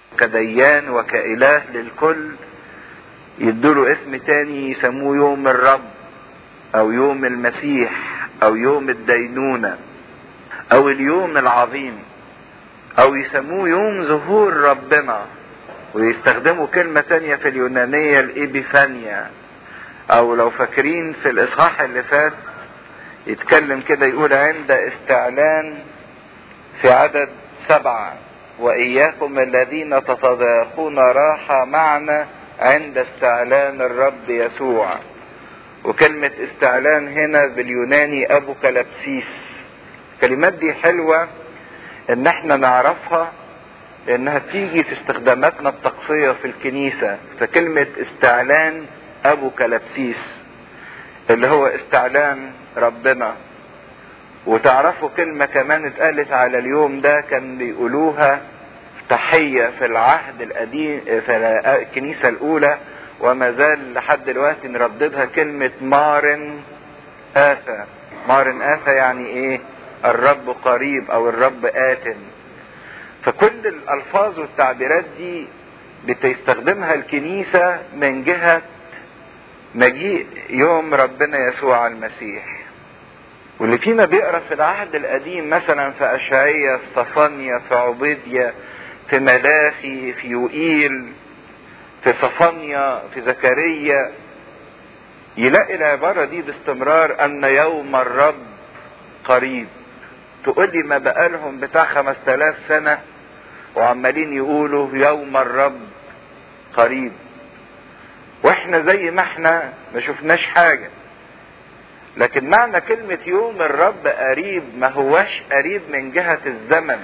كديان وكإله للكل يدوله اسم تاني يسموه يوم الرب او يوم المسيح او يوم الدينونة او اليوم العظيم او يسموه يوم ظهور ربنا ويستخدموا كلمة تانية في اليونانية الإبيفانيا او لو فاكرين في الاصحاح اللي فات يتكلم كده يقول عند استعلان في عدد سبعة وإياكم الذين تتضايقون راحة معنا عند استعلان الرب يسوع وكلمة استعلان هنا باليوناني أبو كلابسيس الكلمات دي حلوة إن احنا نعرفها لأنها تيجي في استخداماتنا الطقسية في الكنيسة فكلمة استعلان أبو كلابسيس اللي هو استعلان ربنا وتعرفوا كلمة كمان اتقالت على اليوم ده كان بيقولوها تحية في العهد القديم في الكنيسة الأولى وما زال لحد دلوقتي نرددها كلمة مارن آثى مارن آثى يعني إيه؟ الرب قريب أو الرب آت فكل الألفاظ والتعبيرات دي بتستخدمها الكنيسة من جهة مجيء يوم ربنا يسوع المسيح واللي فينا بيقرا في العهد القديم مثلا في اشعية في صفانيا في عبيديا في ملاخي في يوئيل في صفانيا في زكريا يلاقي العبارة دي باستمرار أن يوم الرب قريب تقول لي ما بقالهم بتاع خمس تلاف سنة وعمالين يقولوا يوم الرب قريب واحنا زي ما احنا ما شفناش حاجة لكن معنى كلمة يوم الرب قريب ما هوش قريب من جهة الزمن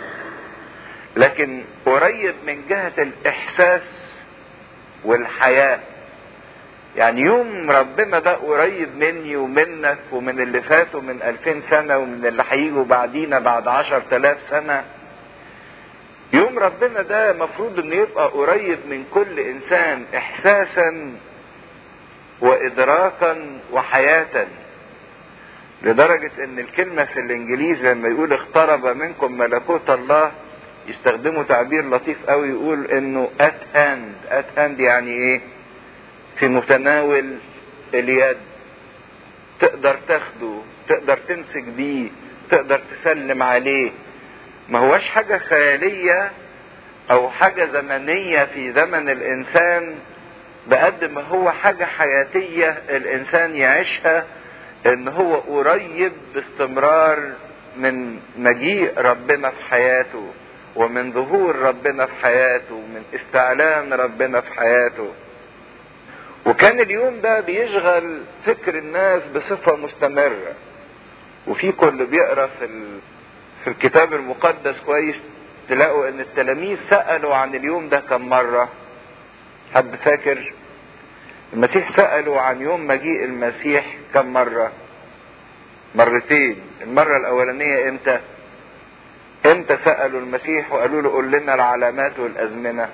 لكن قريب من جهة الإحساس والحياة يعني يوم ربنا ده قريب مني ومنك ومن اللي فاتوا من ألفين سنة ومن اللي هيجوا بعدينا بعد عشر تلاف سنة يوم ربنا ده مفروض انه يبقى قريب من كل انسان احساسا وادراكا وحياة لدرجة ان الكلمة في الانجليزي لما يقول اقترب منكم ملكوت الله يستخدموا تعبير لطيف قوي يقول انه at hand at hand يعني ايه في متناول اليد تقدر تاخده تقدر تمسك بيه تقدر تسلم عليه ما هوش حاجة خيالية او حاجة زمنية في زمن الانسان بقد ما هو حاجة حياتية الانسان يعيشها ان هو قريب باستمرار من مجيء ربنا في حياته ومن ظهور ربنا في حياته ومن استعلان ربنا في حياته وكان اليوم ده بيشغل فكر الناس بصفة مستمرة وفي كل بيقرا في ال... في الكتاب المقدس كويس تلاقوا ان التلاميذ سألوا عن اليوم ده كم مرة حد فاكر المسيح سألوا عن يوم مجيء المسيح كم مرة مرتين المرة الاولانية امتى امتى سألوا المسيح وقالوا له قول لنا العلامات والازمنة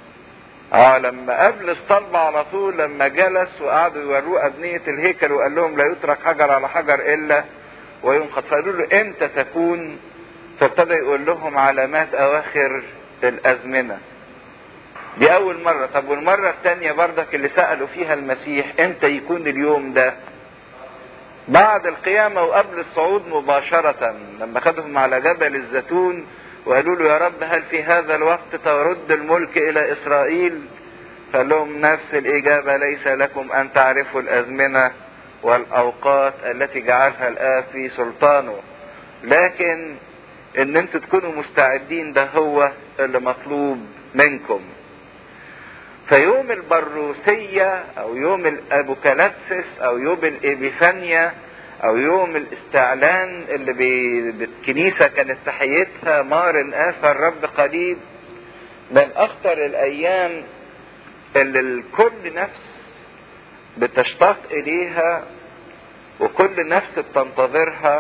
اه لما قبل الصلب على طول لما جلس وقعدوا يوروه ابنية الهيكل وقال لهم لا يترك حجر على حجر الا وينقض فقالوا له امتى تكون فابتدى يقول لهم علامات اواخر الازمنة دي اول مرة طب والمرة الثانية بردك اللي سألوا فيها المسيح امتى يكون اليوم ده بعد القيامة وقبل الصعود مباشرة لما خدهم على جبل الزيتون وقالوا له يا رب هل في هذا الوقت ترد الملك الى اسرائيل قال لهم نفس الاجابة ليس لكم ان تعرفوا الازمنة والاوقات التي جعلها الاب في سلطانه لكن ان انتوا تكونوا مستعدين ده هو اللي مطلوب منكم فيوم البروسية او يوم الابوكاليبسس او يوم الابيفانيا او يوم الاستعلان اللي بالكنيسة كانت تحيتها مار اثر رب قريب من اخطر الايام اللي الكل نفس بتشتاق اليها وكل نفس بتنتظرها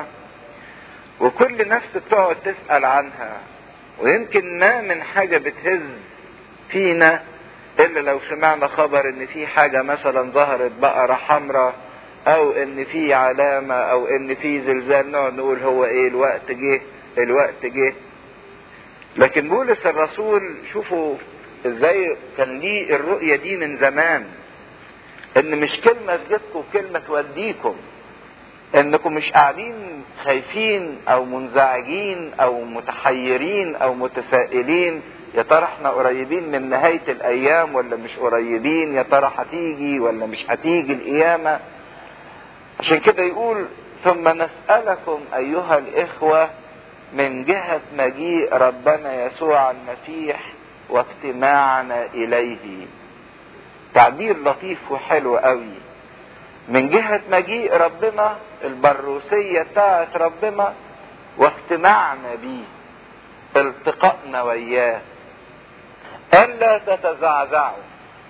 وكل نفس بتقعد تسأل عنها ويمكن ما من حاجة بتهز فينا الا لو سمعنا خبر ان في حاجة مثلا ظهرت بقرة حمراء او ان في علامة او ان في زلزال نقعد نقول هو ايه الوقت جه الوقت جه لكن بولس الرسول شوفوا ازاي كان ليه الرؤية دي من زمان ان مش كلمة تجيبكم كلمة توديكم انكم مش قاعدين خايفين او منزعجين او متحيرين او متسائلين يا ترى احنا قريبين من نهاية الايام ولا مش قريبين يا ترى هتيجي ولا مش هتيجي القيامة عشان كده يقول ثم نسألكم ايها الاخوة من جهة مجيء ربنا يسوع المسيح واجتماعنا اليه تعبير لطيف وحلو قوي من جهة مجيء ربنا البروسية بتاعت ربنا واجتماعنا بيه التقائنا وياه ألا تتزعزعوا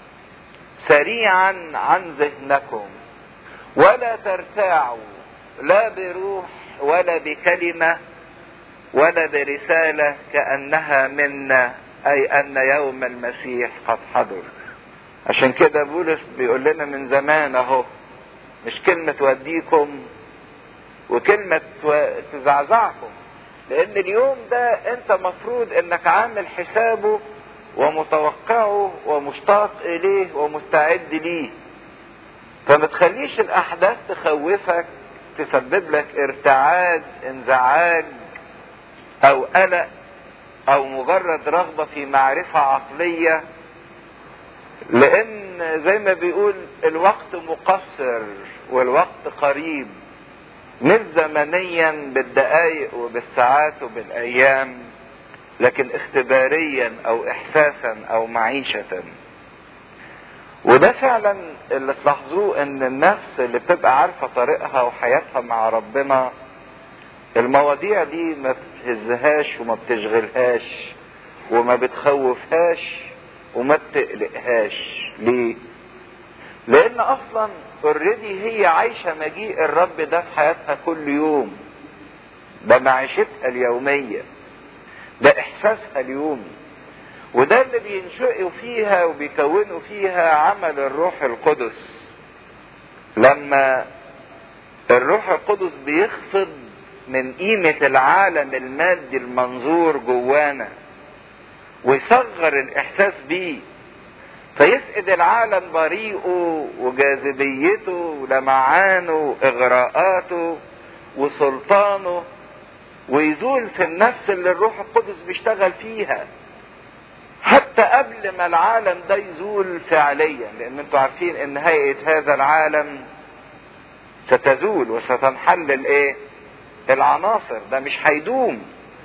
سريعا عن ذهنكم ولا ترتاعوا لا بروح ولا بكلمة ولا برسالة كأنها منا أي أن يوم المسيح قد حضر عشان كده بولس بيقول لنا من زمان اهو مش كلمة توديكم وكلمة تزعزعكم لان اليوم ده انت مفروض انك عامل حسابه ومتوقعه ومشتاق اليه ومستعد ليه فما تخليش الاحداث تخوفك تسبب لك ارتعاد انزعاج او قلق او مجرد رغبة في معرفة عقلية لان زي ما بيقول الوقت مقصر والوقت قريب مش زمنيا بالدقايق وبالساعات وبالايام لكن اختباريا او احساسا او معيشة وده فعلا اللي تلاحظوه ان النفس اللي بتبقى عارفة طريقها وحياتها مع ربنا المواضيع دي ما بتهزهاش وما بتشغلهاش وما بتخوفهاش وما بتقلقهاش ليه لان اصلا اوريدي هي عايشة مجيء الرب ده في حياتها كل يوم ده معيشتها اليومية ده احساسها اليومي وده اللي بينشئوا فيها وبيكونوا فيها عمل الروح القدس لما الروح القدس بيخفض من قيمة العالم المادي المنظور جوانا ويصغر الاحساس بيه فيفقد العالم بريقه وجاذبيته ولمعانه واغراءاته وسلطانه ويزول في النفس اللي الروح القدس بيشتغل فيها حتى قبل ما العالم ده يزول فعليا لان انتوا عارفين ان هيئة هذا العالم ستزول وستنحل الايه العناصر ده مش هيدوم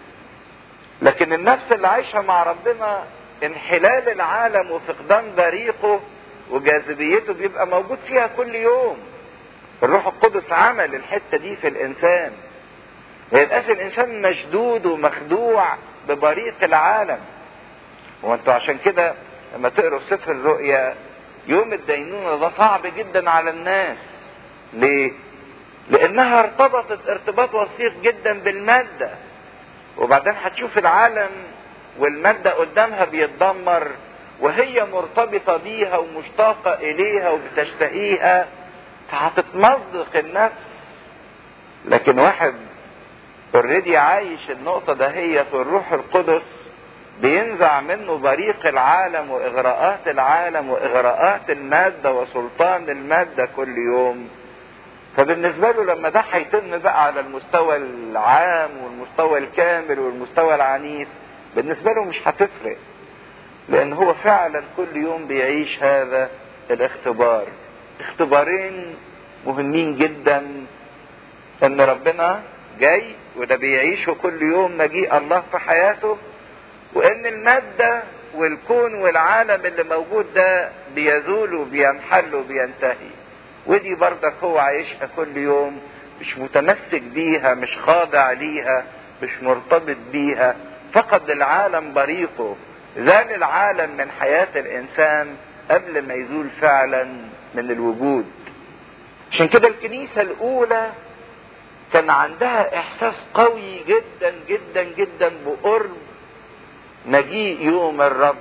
لكن النفس اللي عايشة مع ربنا انحلال العالم وفقدان بريقه وجاذبيته بيبقى موجود فيها كل يوم الروح القدس عمل الحتة دي في الانسان ما يبقاش الانسان مشدود ومخدوع ببريق العالم وانتوا عشان كده لما تقروا سفر الرؤيا يوم الدينونة ده صعب جدا على الناس ليه لانها ارتبطت ارتباط وثيق جدا بالمادة وبعدين هتشوف العالم والمادة قدامها بيتدمر وهي مرتبطة بيها ومشتاقة اليها وبتشتهيها فهتتمزق النفس لكن واحد اوريدي عايش النقطة دهيت والروح القدس بينزع منه بريق العالم واغراءات العالم واغراءات المادة وسلطان المادة كل يوم فبالنسبة له لما ده هيتم بقى على المستوى العام والمستوى الكامل والمستوى العنيف بالنسبة له مش هتفرق لان هو فعلا كل يوم بيعيش هذا الاختبار اختبارين مهمين جدا ان ربنا جاي وده بيعيشه كل يوم مجيء الله في حياته وان المادة والكون والعالم اللي موجود ده بيزول وبينحل وبينتهي ودي برضك هو عايشها كل يوم مش متمسك بيها مش خاضع ليها مش مرتبط بيها فقد العالم بريقه زال العالم من حياة الانسان قبل ما يزول فعلا من الوجود عشان كده الكنيسة الاولى كان عندها احساس قوي جدا جدا جدا بقرب مجيء يوم الرب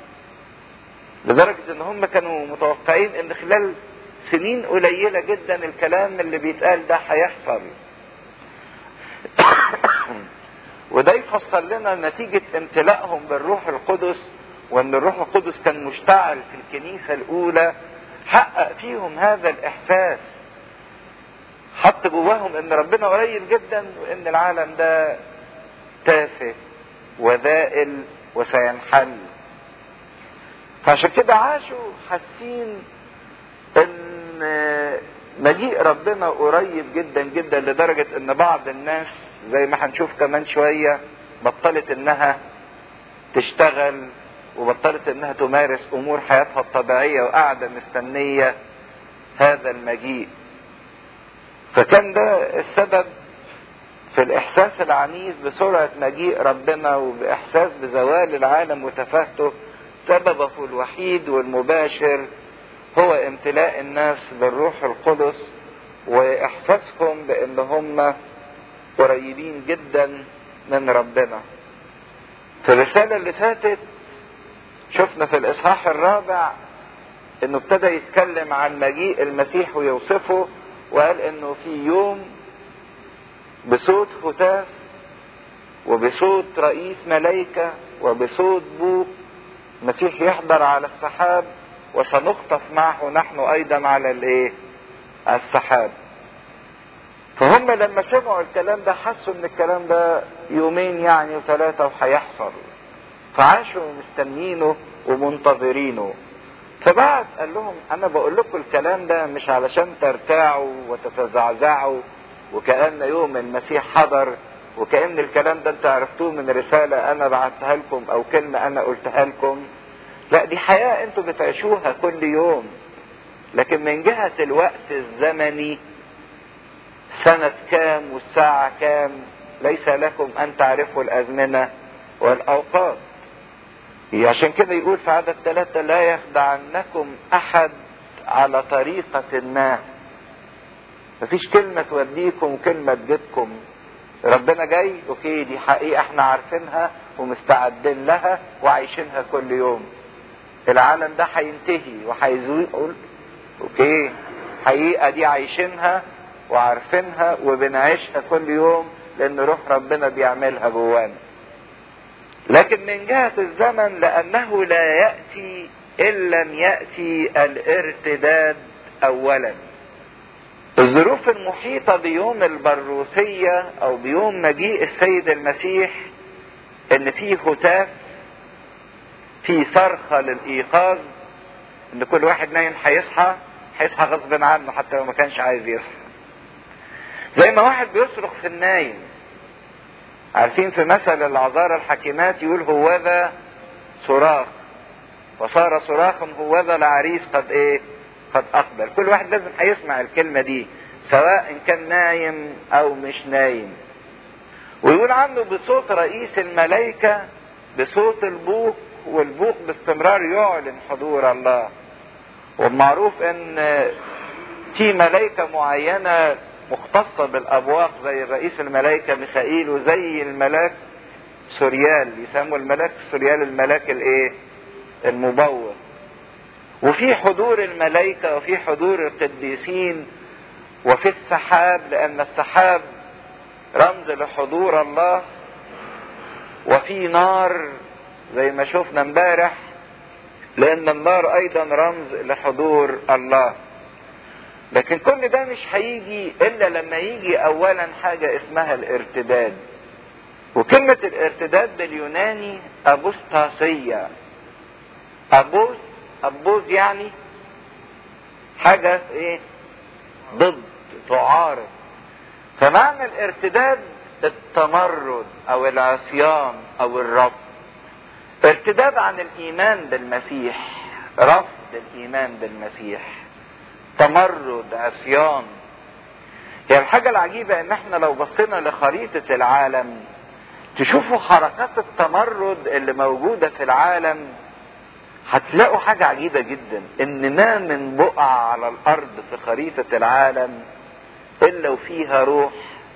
لدرجة ان هم كانوا متوقعين ان خلال سنين قليلة جدا الكلام اللي بيتقال ده هيحصل وده يفسر لنا نتيجة امتلائهم بالروح القدس وان الروح القدس كان مشتعل في الكنيسة الاولى حقق فيهم هذا الاحساس حط جواهم ان ربنا قريب جدا وان العالم ده تافه وذائل وسينحل فعشان كده عاشوا حاسين ان مجيء ربنا قريب جدا جدا لدرجة ان بعض الناس زي ما هنشوف كمان شوية بطلت انها تشتغل وبطلت انها تمارس امور حياتها الطبيعية وقاعدة مستنية هذا المجيء فكان ده السبب في الاحساس العنيف بسرعة مجيء ربنا وباحساس بزوال العالم وتفاهته سببه الوحيد والمباشر هو امتلاء الناس بالروح القدس واحساسهم بان هم قريبين جدا من ربنا في الرسالة اللي فاتت شفنا في الاصحاح الرابع انه ابتدى يتكلم عن مجيء المسيح ويوصفه وقال انه في يوم بصوت هتاف وبصوت رئيس ملائكة وبصوت بوق المسيح يحضر على السحاب وسنخطف معه نحن ايضا على الايه السحاب فهم لما سمعوا الكلام ده حسوا ان الكلام ده يومين يعني وثلاثة وهيحصل فعاشوا مستنينه ومنتظرينه فبعد قال لهم انا بقول لكم الكلام ده مش علشان ترتاعوا وتتزعزعوا وكأن يوم المسيح حضر وكأن الكلام ده انت عرفتوه من رسالة انا بعتها لكم او كلمة انا قلتها لكم لا دي حياة انتوا بتعيشوها كل يوم لكن من جهة الوقت الزمني سنة كام والساعة كام ليس لكم ان تعرفوا الازمنة والاوقات عشان كده يقول في عدد ثلاثة لا يخدعنكم احد على طريقة ما مفيش كلمة توديكم وكلمة تجيبكم ربنا جاي اوكي دي حقيقة احنا عارفينها ومستعدين لها وعايشينها كل يوم العالم ده هينتهي وهيزول اوكي حقيقة دي عايشينها وعارفينها وبنعيشها كل يوم لان روح ربنا بيعملها جوانا لكن من جهة الزمن لانه لا يأتي ان لم يأتي الارتداد اولا الظروف المحيطة بيوم البروسية او بيوم مجيء السيد المسيح ان فيه هتاف في صرخة للايقاظ ان كل واحد نايم هيصحى هيصحى غصب عنه حتى لو ما كانش عايز يصحى زي ما واحد بيصرخ في النايم عارفين في مثل العذارى الحكيمات يقول هوذا صراخ وصار صراخا هوذا العريس قد ايه قد اقبل كل واحد لازم هيسمع الكلمة دي سواء كان نايم او مش نايم ويقول عنه بصوت رئيس الملائكة بصوت البوق والبوق باستمرار يعلن حضور الله والمعروف ان في ملائكة معينة مختصة بالابواق زي رئيس الملائكة ميخائيل وزي الملاك سوريال يسموا الملاك سوريال الملاك الايه المبوق وفي حضور الملائكة وفي حضور القديسين وفي السحاب لان السحاب رمز لحضور الله وفي نار زي ما شفنا امبارح لان النار ايضا رمز لحضور الله لكن كل ده مش هيجي الا لما يجي اولا حاجة اسمها الارتداد وكلمة الارتداد باليوناني ابوستاسية ابوس ابوز يعني حاجة ايه ضد تعارض فمعنى الارتداد التمرد او العصيان او الرفض ارتداد عن الايمان بالمسيح رفض الايمان بالمسيح تمرد عصيان هي يعني الحاجة العجيبة ان احنا لو بصينا لخريطة العالم تشوفوا حركات التمرد اللي موجودة في العالم هتلاقوا حاجة عجيبة جدا ان ما من بقعة على الارض في خريطة العالم الا وفيها روح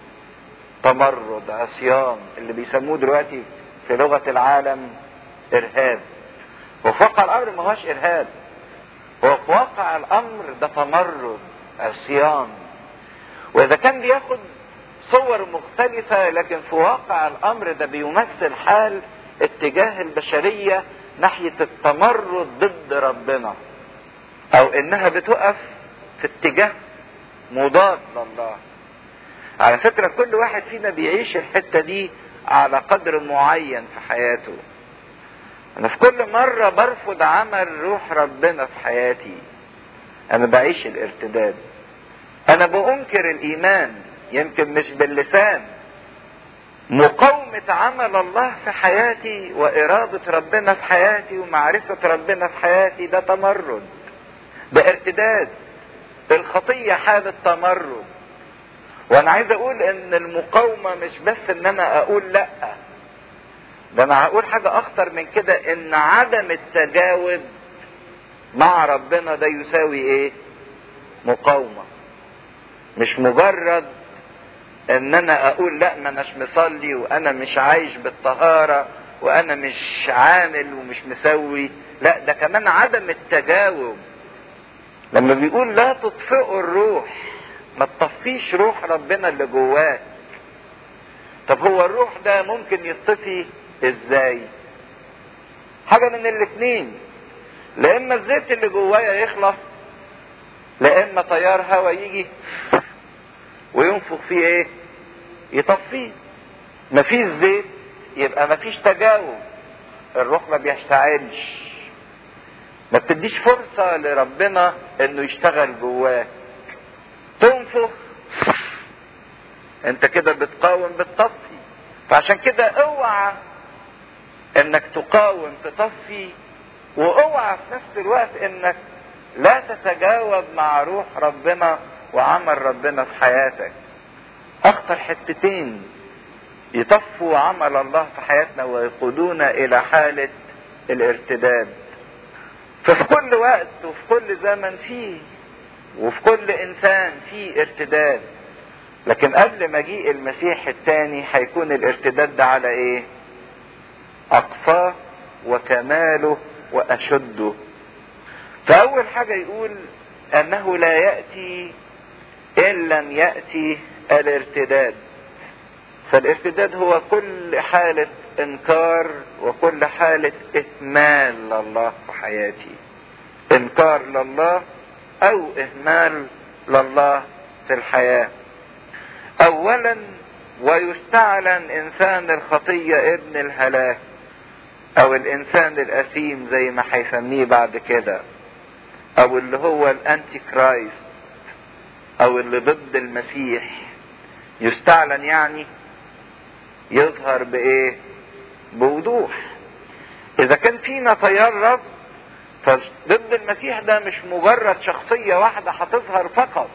تمرد عصيان اللي بيسموه دلوقتي في لغة العالم ارهاب وفي واقع الامر ما هوش ارهاب هو في واقع الامر ده تمرد عصيان واذا كان بياخد صور مختلفة لكن في واقع الامر ده بيمثل حال اتجاه البشرية ناحية التمرد ضد ربنا او انها بتقف في اتجاه مضاد لله على فكرة كل واحد فينا بيعيش الحتة دي على قدر معين في حياته انا في كل مرة برفض عمل روح ربنا في حياتي انا بعيش الارتداد انا بانكر الايمان يمكن مش باللسان مقاومة عمل الله في حياتي وإرادة ربنا في حياتي ومعرفة ربنا في حياتي ده تمرد ده ارتداد الخطية حالة تمرد وانا عايز اقول ان المقاومة مش بس ان انا اقول لا ده انا هقول حاجة اخطر من كده ان عدم التجاوب مع ربنا ده يساوي ايه مقاومة مش مجرد ان انا اقول لا ما اناش مصلي وانا مش عايش بالطهارة وانا مش عامل ومش مسوي لا ده كمان عدم التجاوب لما بيقول لا تطفئوا الروح ما تطفيش روح ربنا اللي جواك طب هو الروح ده ممكن يطفي ازاي حاجة من الاتنين لا اما الزيت اللي جوايا يخلص لا اما تيار هوا يجي وينفخ فيه ايه يطفيه مفيش زيت يبقى مفيش تجاوب الروح ما بيشتعلش ما بتديش فرصة لربنا انه يشتغل جواك تنفخ انت كده بتقاوم بتطفي فعشان كده اوعى انك تقاوم تطفي واوعى في نفس الوقت انك لا تتجاوب مع روح ربنا وعمل ربنا في حياتك اخطر حتتين يطفوا عمل الله في حياتنا ويقودونا الى حالة الارتداد ففي كل وقت وفي كل زمن فيه وفي كل انسان فيه ارتداد لكن قبل مجيء المسيح الثاني هيكون الارتداد ده على ايه اقصاه وكماله واشده فاول حاجة يقول انه لا يأتي ان لم يأتي الارتداد فالارتداد هو كل حالة انكار وكل حالة اهمال لله في حياتي انكار لله او اهمال لله في الحياة اولا ويستعلن انسان الخطية ابن الهلاك او الانسان الاثيم زي ما هيسميه بعد كده او اللي هو الانتي كرايست او اللي ضد المسيح يستعلن يعني يظهر بايه بوضوح اذا كان فينا تيار رب فضد المسيح ده مش مجرد شخصية واحدة هتظهر فقط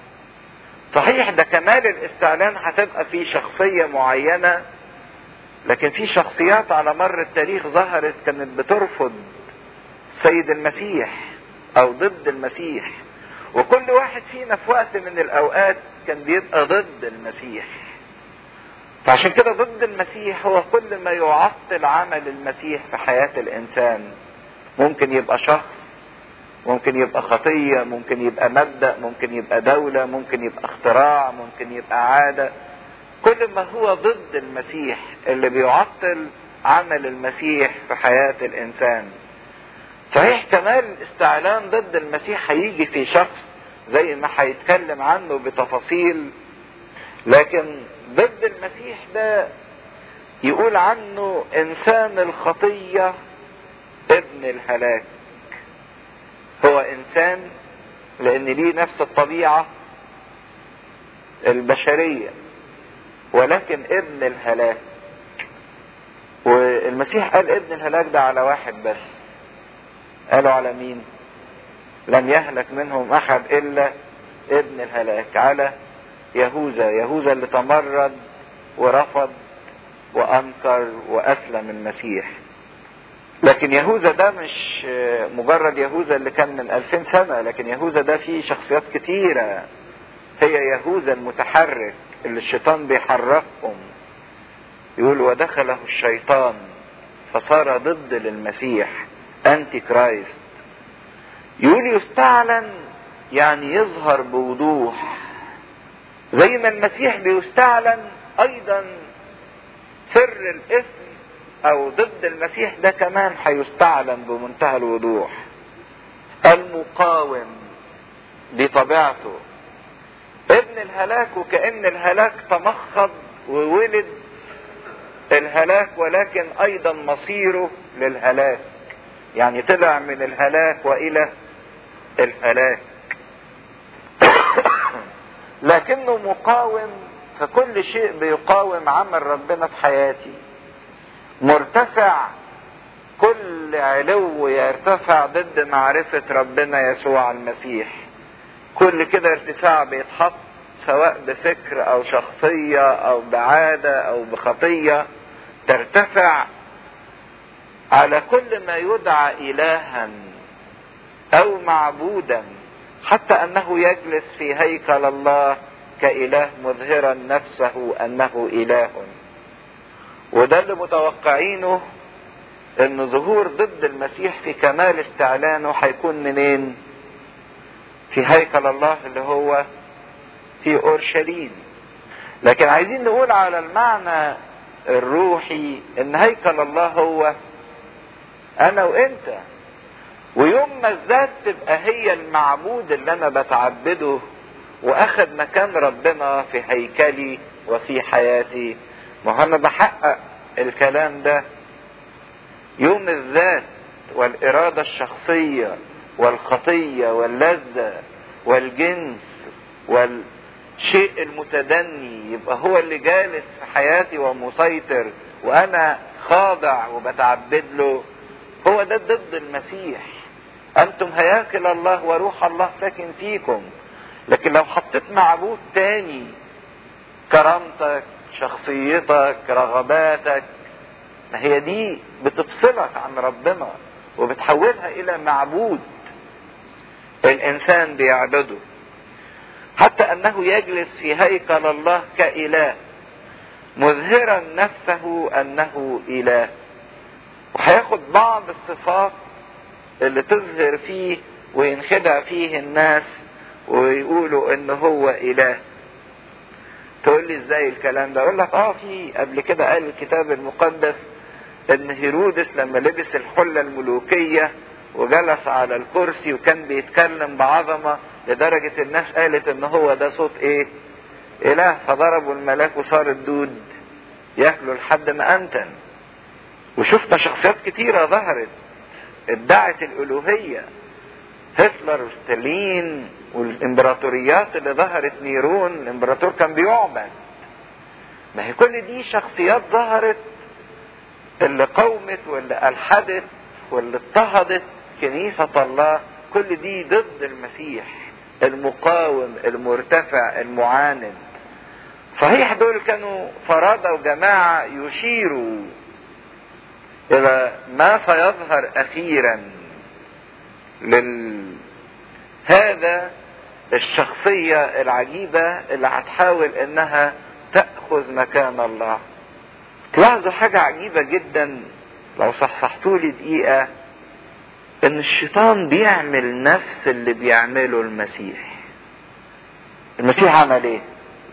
صحيح ده كمال الاستعلان هتبقى في شخصية معينة لكن في شخصيات على مر التاريخ ظهرت كانت بترفض سيد المسيح او ضد المسيح وكل واحد فينا في وقت من الاوقات كان بيبقى ضد المسيح فعشان كده ضد المسيح هو كل ما يعطل عمل المسيح في حياة الانسان ممكن يبقى شخص ممكن يبقى خطية ممكن يبقى مبدأ ممكن يبقى دولة ممكن يبقى اختراع ممكن يبقى عادة كل ما هو ضد المسيح اللي بيعطل عمل المسيح في حياة الانسان صحيح كمال الاستعلان ضد المسيح هيجي في شخص زي ما هيتكلم عنه بتفاصيل لكن ضد المسيح ده يقول عنه انسان الخطية ابن الهلاك هو انسان لان ليه نفس الطبيعة البشرية ولكن ابن الهلاك والمسيح قال ابن الهلاك ده على واحد بس قالوا على مين لم يهلك منهم احد الا ابن الهلاك على يهوذا يهوذا اللي تمرد ورفض وانكر واسلم المسيح لكن يهوذا ده مش مجرد يهوذا اللي كان من ألفين سنة لكن يهوذا ده فيه شخصيات كتيرة هي يهوذا المتحرك اللي الشيطان بيحركهم يقول ودخله الشيطان فصار ضد للمسيح انتي كرايست يقول يستعلن يعني يظهر بوضوح زي ما المسيح بيستعلن ايضا سر الاسم او ضد المسيح ده كمان هيستعلن بمنتهى الوضوح المقاوم دي طبيعته ابن الهلاك وكأن الهلاك تمخض وولد الهلاك ولكن ايضا مصيره للهلاك يعني طلع من الهلاك والى الهلاك لكنه مقاوم فكل شيء بيقاوم عمل ربنا في حياتي مرتفع كل علو يرتفع ضد معرفة ربنا يسوع المسيح كل كده ارتفاع بيتحط سواء بفكر او شخصية او بعادة او بخطية ترتفع على كل ما يدعى الها او معبودا حتى انه يجلس في هيكل الله كاله مظهرا نفسه انه اله وده اللي متوقعينه ان ظهور ضد المسيح في كمال استعلانه هيكون منين في هيكل الله اللي هو في اورشليم لكن عايزين نقول على المعنى الروحي ان هيكل الله هو انا وانت ويوم ما الذات تبقى هي المعبود اللي انا بتعبده واخد مكان ربنا في هيكلي وفي حياتي ما انا بحقق الكلام ده يوم الذات والإرادة الشخصية والخطية واللذة والجنس والشيء المتدني يبقى هو اللي جالس في حياتي ومسيطر وأنا خاضع وبتعبد له هو ده ضد المسيح أنتم هياكل الله وروح الله ساكن فيكم لكن لو حطيت معبود تاني كرامتك شخصيتك رغباتك ما هي دي بتفصلك عن ربنا وبتحولها الى معبود الانسان بيعبده حتى انه يجلس في هيكل الله كاله مظهرا نفسه انه اله وهياخد بعض الصفات اللي تظهر فيه وينخدع فيه الناس ويقولوا ان هو اله تقول لي ازاي الكلام ده اقول لك اه في قبل كده قال الكتاب المقدس ان هيرودس لما لبس الحله الملوكيه وجلس على الكرسي وكان بيتكلم بعظمه لدرجه الناس قالت ان هو ده صوت ايه؟ اله فضربوا الملاك وصار الدود ياكلوا لحد ما انتن وشفنا شخصيات كتيره ظهرت ادعت الالوهيه هتلر وستالين والامبراطوريات اللي ظهرت نيرون الامبراطور كان بيعبد ما هي كل دي شخصيات ظهرت اللي قومت واللي الحدت واللي اضطهدت كنيسة الله كل دي ضد المسيح المقاوم المرتفع المعاند صحيح دول كانوا فرادة وجماعة يشيروا إلى ما سيظهر أخيرا لل هذا الشخصية العجيبة اللي هتحاول انها تأخذ مكان الله تلاحظوا حاجة عجيبة جدا لو صحصحتوا لي دقيقة ان الشيطان بيعمل نفس اللي بيعمله المسيح المسيح عمل ايه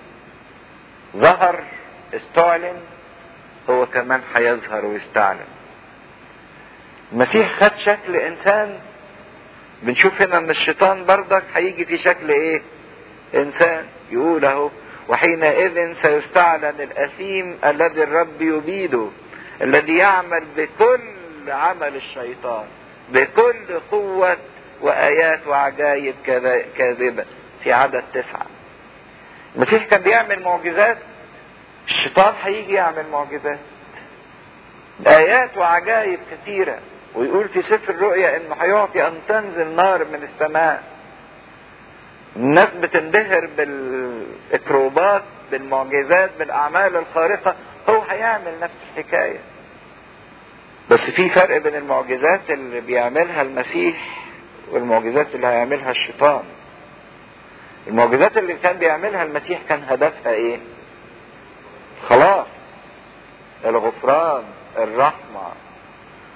ظهر استعلن هو كمان هيظهر ويستعلن المسيح خد شكل انسان بنشوف هنا ان الشيطان بردك هيجي في شكل ايه انسان يقول اهو وحينئذ سيستعلن الاثيم الذي الرب يبيده الذي يعمل بكل عمل الشيطان بكل قوة وآيات وعجائب كاذبة في عدد تسعة المسيح كان بيعمل معجزات الشيطان هيجي يعمل معجزات آيات وعجائب كثيرة ويقول في سفر الرؤيا انه هيعطي ان تنزل نار من السماء الناس بتندهر بالاكروبات بالمعجزات بالاعمال الخارقة هو هيعمل نفس الحكاية بس في فرق بين المعجزات اللي بيعملها المسيح والمعجزات اللي هيعملها الشيطان المعجزات اللي كان بيعملها المسيح كان هدفها ايه خلاص الغفران الرحمة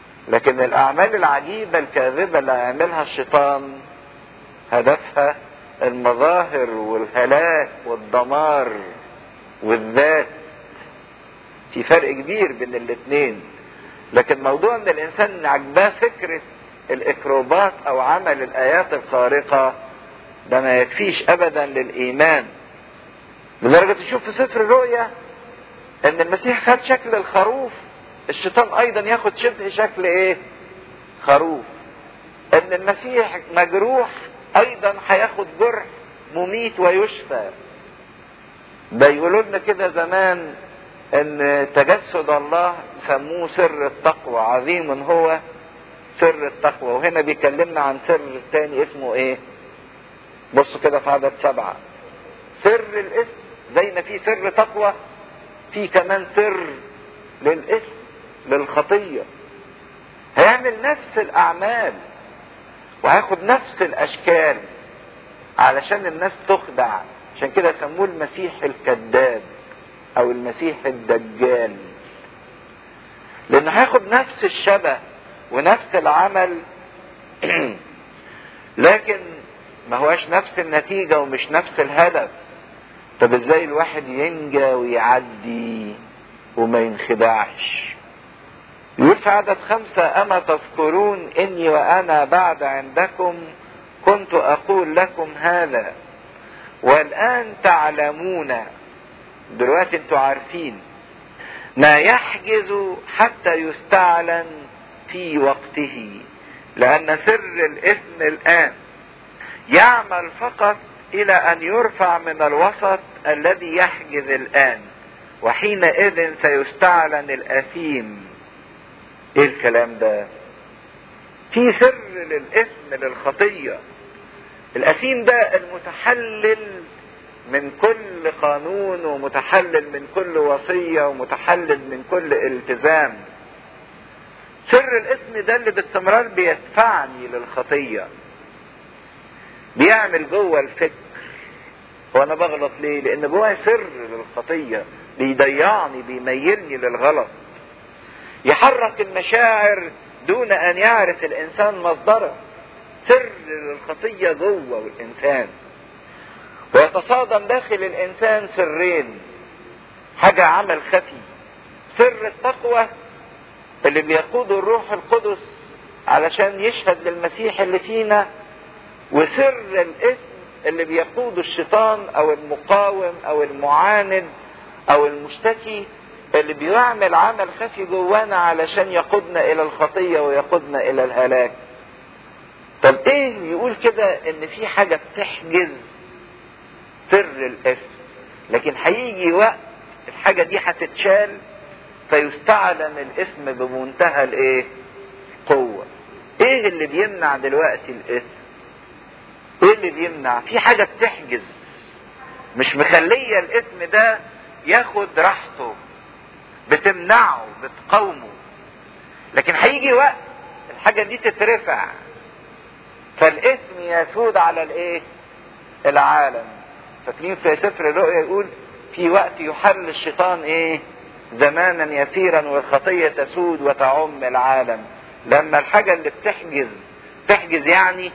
لكن الاعمال العجيبة الكاذبة اللي هيعملها الشيطان هدفها المظاهر والهلاك والدمار والذات في فرق كبير بين الاثنين لكن موضوع ان الانسان عجباه فكرة الاكروبات او عمل الايات الخارقة ده ما يكفيش ابدا للايمان لدرجة تشوف في سفر الرؤيا ان المسيح خد شكل الخروف الشيطان ايضا ياخد شبه شكل ايه خروف ان المسيح مجروح ايضا هياخد جرح مميت ويشفى ده يقولوا لنا كده زمان ان تجسد الله سموه سر التقوى عظيم هو سر التقوى وهنا بيكلمنا عن سر تاني اسمه ايه بصوا كده في عدد سبعة سر الاسم زي ما في سر تقوى في كمان سر للاسم للخطية هيعمل نفس الاعمال وهياخد نفس الاشكال علشان الناس تخدع عشان كده سموه المسيح الكذاب او المسيح الدجال لانه هياخد نفس الشبه ونفس العمل لكن ما هواش نفس النتيجة ومش نفس الهدف طب ازاي الواحد ينجى ويعدي وما ينخدعش يقول في عدد خمسة أما تذكرون إني وأنا بعد عندكم كنت أقول لكم هذا والآن تعلمون دلوقتي انتوا عارفين ما يحجز حتى يستعلن في وقته لأن سر الإثم الآن يعمل فقط إلى أن يرفع من الوسط الذي يحجز الآن وحينئذ سيستعلن الأثيم إيه الكلام ده؟ في سر للإثم للخطية الأثيم ده المتحلل من كل قانون ومتحلل من كل وصية ومتحلل من كل التزام سر الاسم ده اللي باستمرار بيدفعني للخطية بيعمل جوه الفكر وانا بغلط ليه لان جوه سر للخطية بيضيعني بيميلني للغلط يحرك المشاعر دون ان يعرف الانسان مصدرها سر للخطية جوه الانسان ويتصادم داخل الانسان سرين حاجة عمل خفي سر التقوى اللي بيقوده الروح القدس علشان يشهد للمسيح اللي فينا وسر الاثم اللي بيقوده الشيطان او المقاوم او المعاند او المشتكي اللي بيعمل عمل خفي جوانا علشان يقودنا الى الخطية ويقودنا الى الهلاك طب ايه يقول كده ان في حاجة بتحجز سر الاسم لكن هيجي وقت الحاجة دي هتتشال فيستعلن الاسم بمنتهى الايه قوة ايه اللي بيمنع دلوقتي الاسم ايه اللي بيمنع في حاجة بتحجز مش مخلية الاسم ده ياخد راحته بتمنعه بتقاومه لكن هيجي وقت الحاجة دي تترفع فالاسم يسود على الايه العالم فاكرين في سفر الرؤيا يقول في وقت يحل الشيطان ايه زمانا يسيرا والخطية تسود وتعم العالم لما الحاجة اللي بتحجز تحجز يعني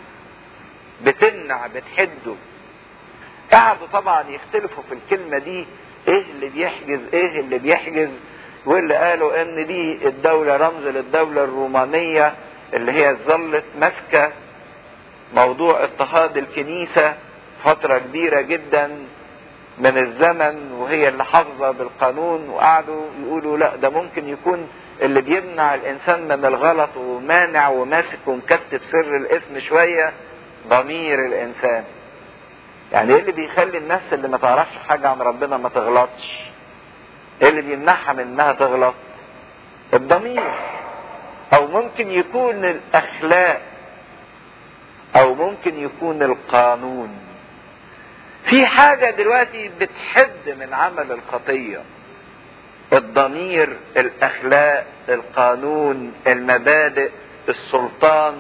بتمنع بتحده قعدوا طبعا يختلفوا في الكلمة دي ايه اللي بيحجز ايه اللي بيحجز واللي قالوا ان دي الدولة رمز للدولة الرومانية اللي هي ظلت ماسكة موضوع اضطهاد الكنيسة فترة كبيرة جدا من الزمن وهي اللي حافظة بالقانون وقعدوا يقولوا لا ده ممكن يكون اللي بيمنع الانسان من الغلط ومانع وماسك ومكتب سر الاسم شوية ضمير الانسان يعني ايه اللي بيخلي الناس اللي ما تعرفش حاجة عن ربنا ما تغلطش ايه اللي بيمنعها من انها تغلط الضمير او ممكن يكون الاخلاق او ممكن يكون القانون في حاجة دلوقتي بتحد من عمل الخطية الضمير الاخلاق القانون المبادئ السلطان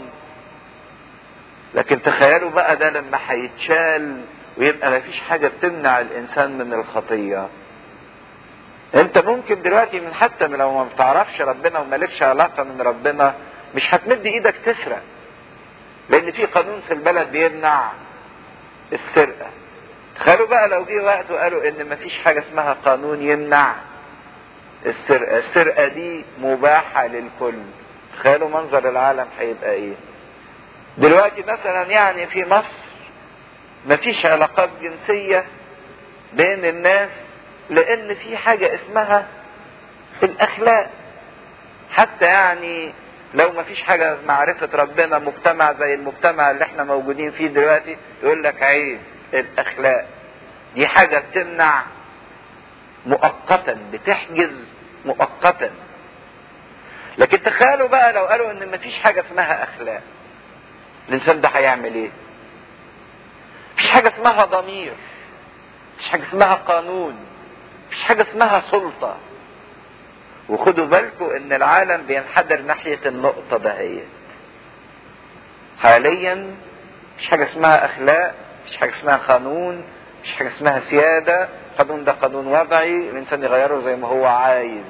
لكن تخيلوا بقى ده لما هيتشال ويبقى مفيش حاجة بتمنع الانسان من الخطية انت ممكن دلوقتي من حتى من لو ما بتعرفش ربنا ومالكش علاقة من ربنا مش هتمد ايدك تسرق لان في قانون في البلد بيمنع السرقة تخيلوا بقى لو جه وقت وقالوا ان مفيش حاجة اسمها قانون يمنع السرقة السرقة دي مباحة للكل تخيلوا منظر العالم هيبقى ايه دلوقتي مثلا يعني في مصر مفيش علاقات جنسية بين الناس لان في حاجة اسمها الاخلاق حتى يعني لو ما فيش حاجة معرفة ربنا مجتمع زي المجتمع اللي احنا موجودين فيه دلوقتي يقول لك عيب الاخلاق دي حاجة بتمنع مؤقتا بتحجز مؤقتا لكن تخيلوا بقى لو قالوا ان مفيش حاجة اسمها اخلاق الانسان ده هيعمل ايه مفيش حاجة اسمها ضمير مفيش حاجة اسمها قانون مفيش حاجة اسمها سلطة وخدوا بالكم ان العالم بينحدر ناحية النقطة دهيت حاليا مفيش حاجة اسمها اخلاق مفيش حاجة اسمها قانون مفيش حاجة اسمها سيادة القانون ده قانون وضعي الانسان يغيره زي ما هو عايز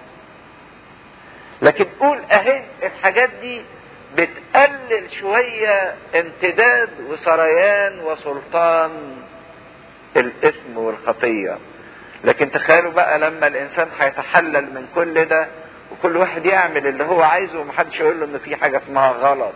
لكن قول اهي الحاجات دي بتقلل شوية امتداد وسريان وسلطان الاثم والخطية لكن تخيلوا بقى لما الانسان هيتحلل من كل ده وكل واحد يعمل اللي هو عايزه ومحدش يقول له ان في حاجة اسمها غلط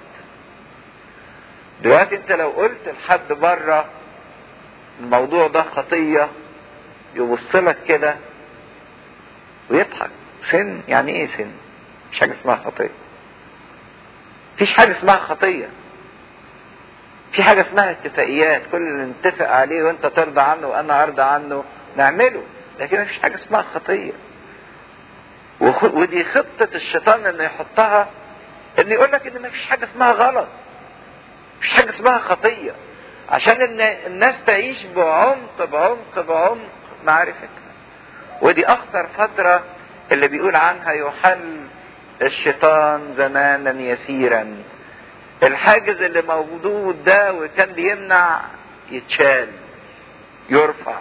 دلوقتي انت لو قلت لحد بره الموضوع ده خطية يبص لك كده ويضحك سن يعني ايه سن مش حاجة اسمها خطية مفيش حاجة اسمها خطية في حاجة اسمها اتفاقيات كل اللي نتفق عليه وانت ترضى عنه وانا ارضى عنه نعمله لكن مفيش حاجة اسمها خطية ودي خطة الشيطان انه يحطها انه يقول لك ان مفيش حاجة اسمها غلط مفيش حاجة اسمها خطية عشان ان الناس تعيش بعمق بعمق بعمق معرفتها ودي اخطر فترة اللي بيقول عنها يحل الشيطان زمانا يسيرا الحاجز اللي موجود ده وكان بيمنع يتشال يرفع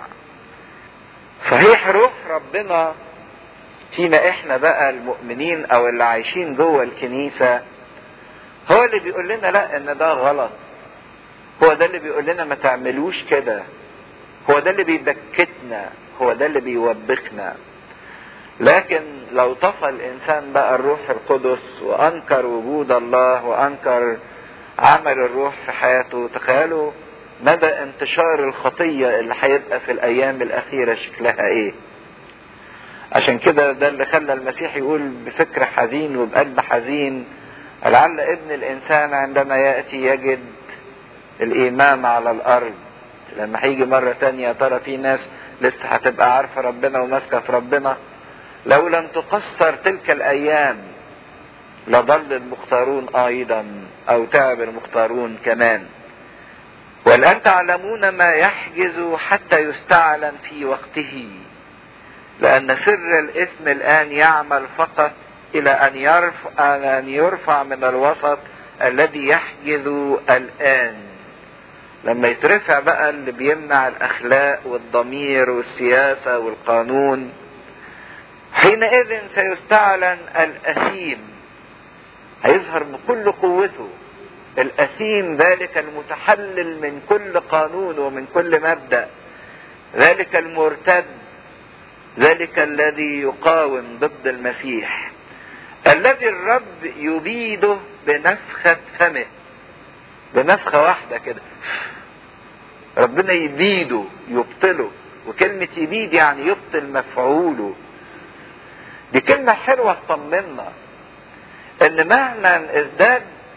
صحيح روح ربنا فينا احنا بقى المؤمنين او اللي عايشين جوه الكنيسة هو اللي بيقول لنا لا ان ده غلط هو ده اللي بيقول لنا ما تعملوش كده هو ده اللي بيبكتنا هو ده اللي بيوبخنا لكن لو طفى الانسان بقى الروح القدس وانكر وجود الله وانكر عمل الروح في حياته تخيلوا مدى انتشار الخطية اللي هيبقى في الايام الاخيرة شكلها ايه عشان كده ده اللي خلى المسيح يقول بفكر حزين وبقلب حزين لعل ابن الانسان عندما ياتي يجد الايمان على الارض لما هيجي مرة تانية يا ترى في ناس لسه هتبقى عارفة ربنا وماسكة في ربنا لو لم تقصر تلك الايام لضل المختارون ايضا او تعب المختارون كمان والان تعلمون ما يحجز حتى يستعلن في وقته لان سر الاثم الان يعمل فقط الى ان يرفع ان يرفع من الوسط الذي يحجز الان لما يترفع بقى اللي بيمنع الاخلاق والضمير والسياسه والقانون حينئذ سيستعلن الاثيم هيظهر بكل قوته الاثيم ذلك المتحلل من كل قانون ومن كل مبدا ذلك المرتد ذلك الذي يقاوم ضد المسيح الذي الرب يبيده بنفخة فمه بنفخة واحدة كده ربنا يبيده يبطله وكلمة يبيد يعني يبطل مفعوله دي كلمة حلوة تطمنا ان مهما ازداد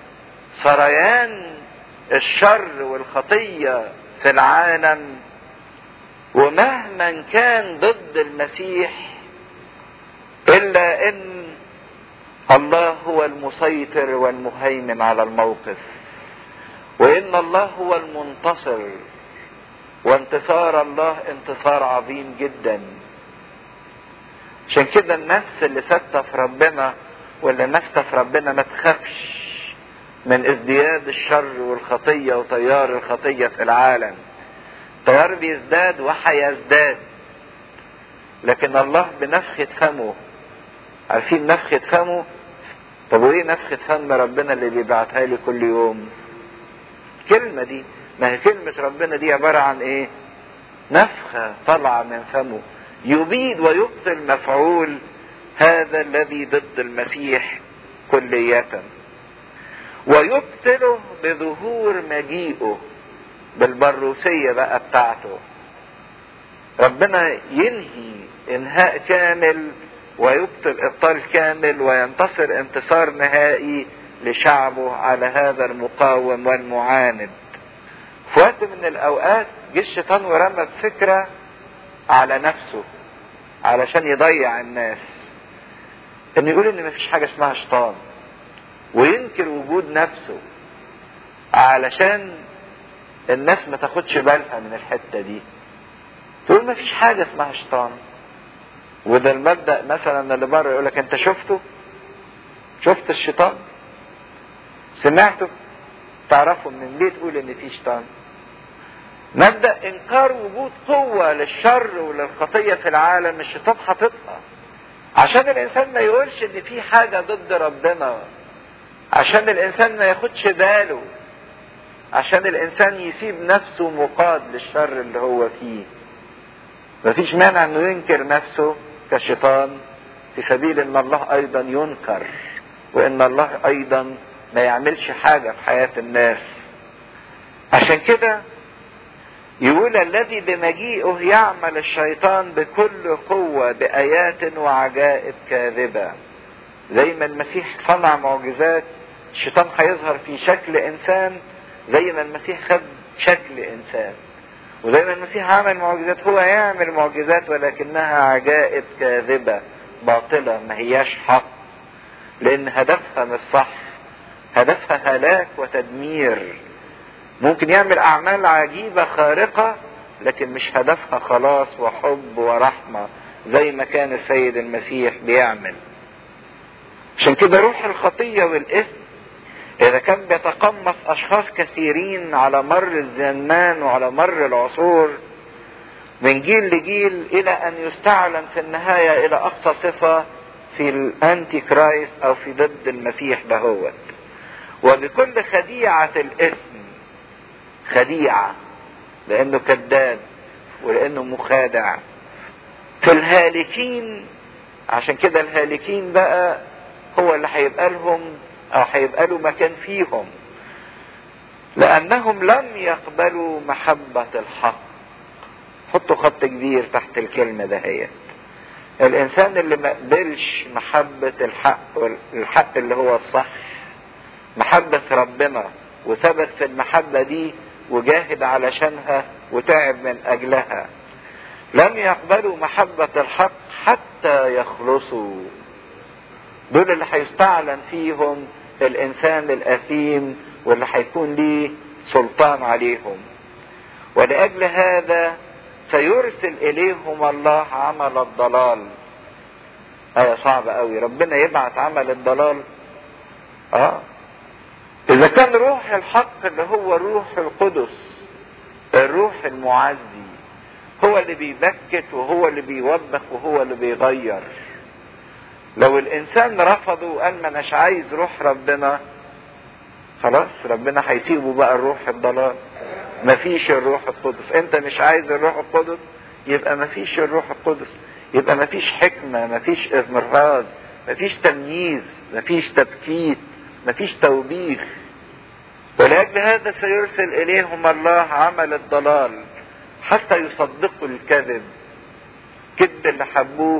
سريان الشر والخطية في العالم ومهما كان ضد المسيح الا ان الله هو المسيطر والمهيمن على الموقف وان الله هو المنتصر وانتصار الله انتصار عظيم جدا عشان كده النفس اللي ثابته في ربنا واللي ماسكه في ربنا ما تخافش من ازدياد الشر والخطيه وتيار الخطيه في العالم التيار بيزداد وحيزداد لكن الله بنفخة فمه عارفين نفخة فمه طب وايه نفخة فم ربنا اللي بيبعتها لي كل يوم الكلمة دي ما هي كلمة ربنا دي عبارة عن ايه نفخة طالعة من فمه يبيد ويبطل مفعول هذا الذي ضد المسيح كلية ويبطله بظهور مجيئه بالبروسية بقى بتاعته ربنا ينهي انهاء كامل ويبطل ابطال كامل وينتصر انتصار نهائي لشعبه على هذا المقاوم والمعاند في وقت من الاوقات جه الشيطان ورمى فكرة على نفسه علشان يضيع الناس انه يقول ان مفيش حاجة اسمها شيطان وينكر وجود نفسه علشان الناس ما تاخدش بالها من الحتة دي تقول ما فيش حاجة اسمها شيطان وده المبدأ مثلا اللي بره يقول لك انت شفته شفت الشيطان سمعته تعرفه من ليه تقول ان في شيطان مبدأ انكار وجود قوة للشر وللخطية في العالم الشيطان حاططها عشان الانسان ما يقولش ان في حاجة ضد ربنا عشان الانسان ما ياخدش باله عشان الانسان يسيب نفسه مقاد للشر اللي هو فيه مفيش مانع انه ينكر نفسه كشيطان في سبيل ان الله ايضا ينكر وان الله ايضا ما يعملش حاجة في حياة الناس عشان كده يقول الذي بمجيئه يعمل الشيطان بكل قوة بآيات وعجائب كاذبة زي ما المسيح صنع معجزات الشيطان هيظهر في شكل انسان زي ما المسيح خد شكل انسان وزي ما المسيح عمل معجزات هو يعمل معجزات ولكنها عجائب كاذبة باطلة ما هياش حق لان هدفها مش صح هدفها هلاك وتدمير ممكن يعمل اعمال عجيبة خارقة لكن مش هدفها خلاص وحب ورحمة زي ما كان السيد المسيح بيعمل عشان كده روح الخطية والاثم اذا كان بيتقمص اشخاص كثيرين على مر الزمان وعلى مر العصور من جيل لجيل الى ان يستعلن في النهاية الى اقصى صفة في الانتي كرايست او في ضد المسيح دهوت وبكل خديعة الاثم خديعة لانه كذاب ولانه مخادع في الهالكين عشان كده الهالكين بقى هو اللي هيبقى لهم او هيبقى له مكان فيهم لانهم لم يقبلوا محبة الحق حطوا خط كبير تحت الكلمة دهيت الانسان اللي ما قبلش محبة الحق الحق اللي هو الصح محبة ربنا وثبت في المحبة دي وجاهد علشانها وتعب من اجلها لم يقبلوا محبة الحق حتى يخلصوا دول اللي هيستعلن فيهم الانسان الاثيم واللي هيكون ليه سلطان عليهم ولاجل هذا سيرسل اليهم الله عمل الضلال آية صعبة قوي ربنا يبعت عمل الضلال اه اذا كان روح الحق اللي هو الروح القدس الروح المعزي هو اللي بيبكت وهو اللي بيوبخ وهو اللي بيغير لو الانسان رفضه وقال ما اناش عايز روح ربنا خلاص ربنا هيسيبه بقى الروح الضلال مفيش الروح القدس انت مش عايز الروح القدس يبقى مفيش الروح القدس يبقى مفيش حكمة مفيش اضمراز مفيش تمييز مفيش تبكيت مفيش توبيخ ولأجل هذا سيرسل إليهم الله عمل الضلال حتى يصدقوا الكذب كذب اللي حبوه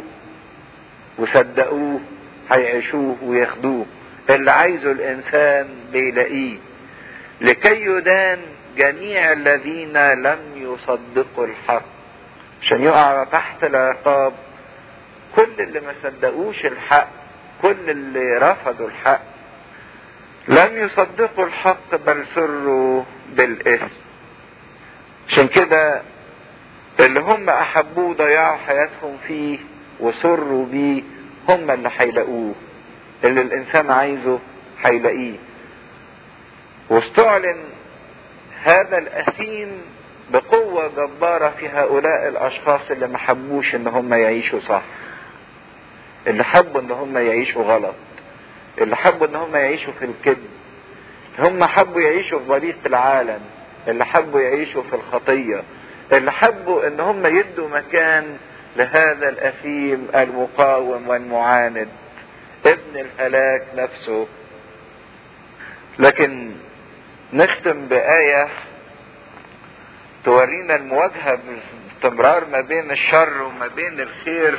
وصدقوه هيعيشوه وياخدوه اللي عايزه الانسان بيلاقيه لكي يدان جميع الذين لم يصدقوا الحق عشان يقع تحت العقاب كل اللي ما صدقوش الحق كل اللي رفضوا الحق لم يصدقوا الحق بل سروا بالاثم عشان كده اللي هم احبوه ضيعوا حياتهم فيه وسروا بيه هم اللي هيلاقوه اللي الانسان عايزه هيلاقيه واستعلن هذا الاثيم بقوة جبارة في هؤلاء الاشخاص اللي ما حبوش ان هم يعيشوا صح اللي حبوا ان هم يعيشوا غلط اللي حبوا ان هم يعيشوا في الكذب هم حبوا يعيشوا في بريق العالم اللي حبوا يعيشوا في الخطية اللي حبوا ان هم يدوا مكان لهذا الاثيم المقاوم والمعاند ابن الهلاك نفسه لكن نختم بآية تورينا المواجهة باستمرار ما بين الشر وما بين الخير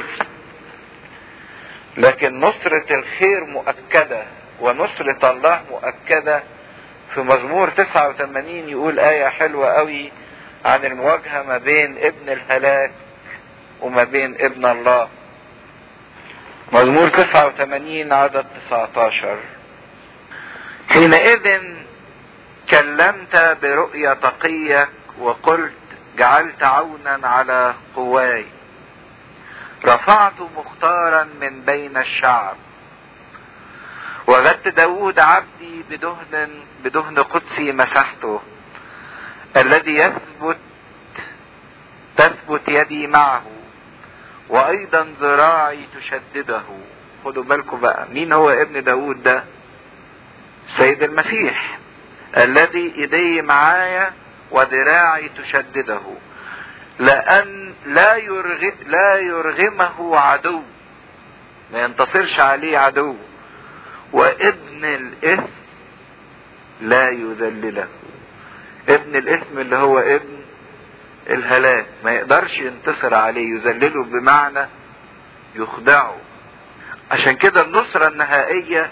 لكن نصرة الخير مؤكدة ونصرة الله مؤكدة في مزمور 89 يقول آية حلوة قوي عن المواجهة ما بين ابن الهلاك وما بين ابن الله مزمور 89 عدد 19 حينئذ كلمت برؤيا تقيك وقلت جعلت عونا على قواي رفعت مختارا من بين الشعب وغدت داود عبدي بدهن بدهن قدسي مسحته الذي يثبت تثبت يدي معه وايضا ذراعي تشدده خدوا بالكم بقى مين هو ابن داود ده سيد المسيح الذي ايديه معايا وذراعي تشدده لان لا يرغم لا يرغمه عدو ما ينتصرش عليه عدو وابن الاثم لا يذلله ابن الاثم اللي هو ابن الهلاك ما يقدرش ينتصر عليه يذلله بمعنى يخدعه عشان كده النصرة النهائية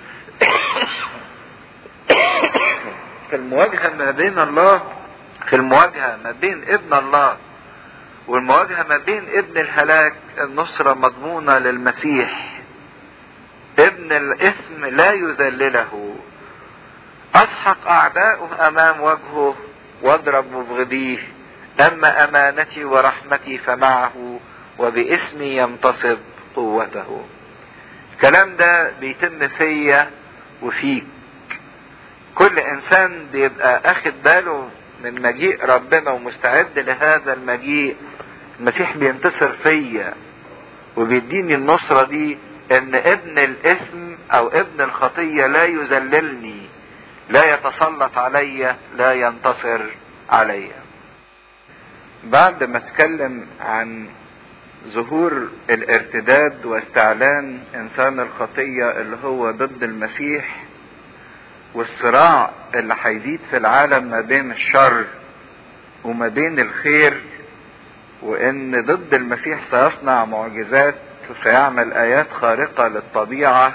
في المواجهة ما بين الله في المواجهة ما بين ابن الله والمواجهة ما بين ابن الهلاك النصرة مضمونة للمسيح ابن الاثم لا يذلله اسحق اعداؤه امام وجهه واضرب مبغضيه اما امانتي ورحمتي فمعه وباسمي ينتصب قوته الكلام ده بيتم فيا وفيك كل انسان بيبقى اخد باله من مجيء ربنا ومستعد لهذا المجيء المسيح بينتصر فيا وبيديني النصرة دي ان ابن الاثم او ابن الخطية لا يذللني لا يتسلط علي لا ينتصر علي بعد ما اتكلم عن ظهور الارتداد واستعلان انسان الخطية اللي هو ضد المسيح والصراع اللي هيزيد في العالم ما بين الشر وما بين الخير وان ضد المسيح سيصنع معجزات وسيعمل ايات خارقة للطبيعة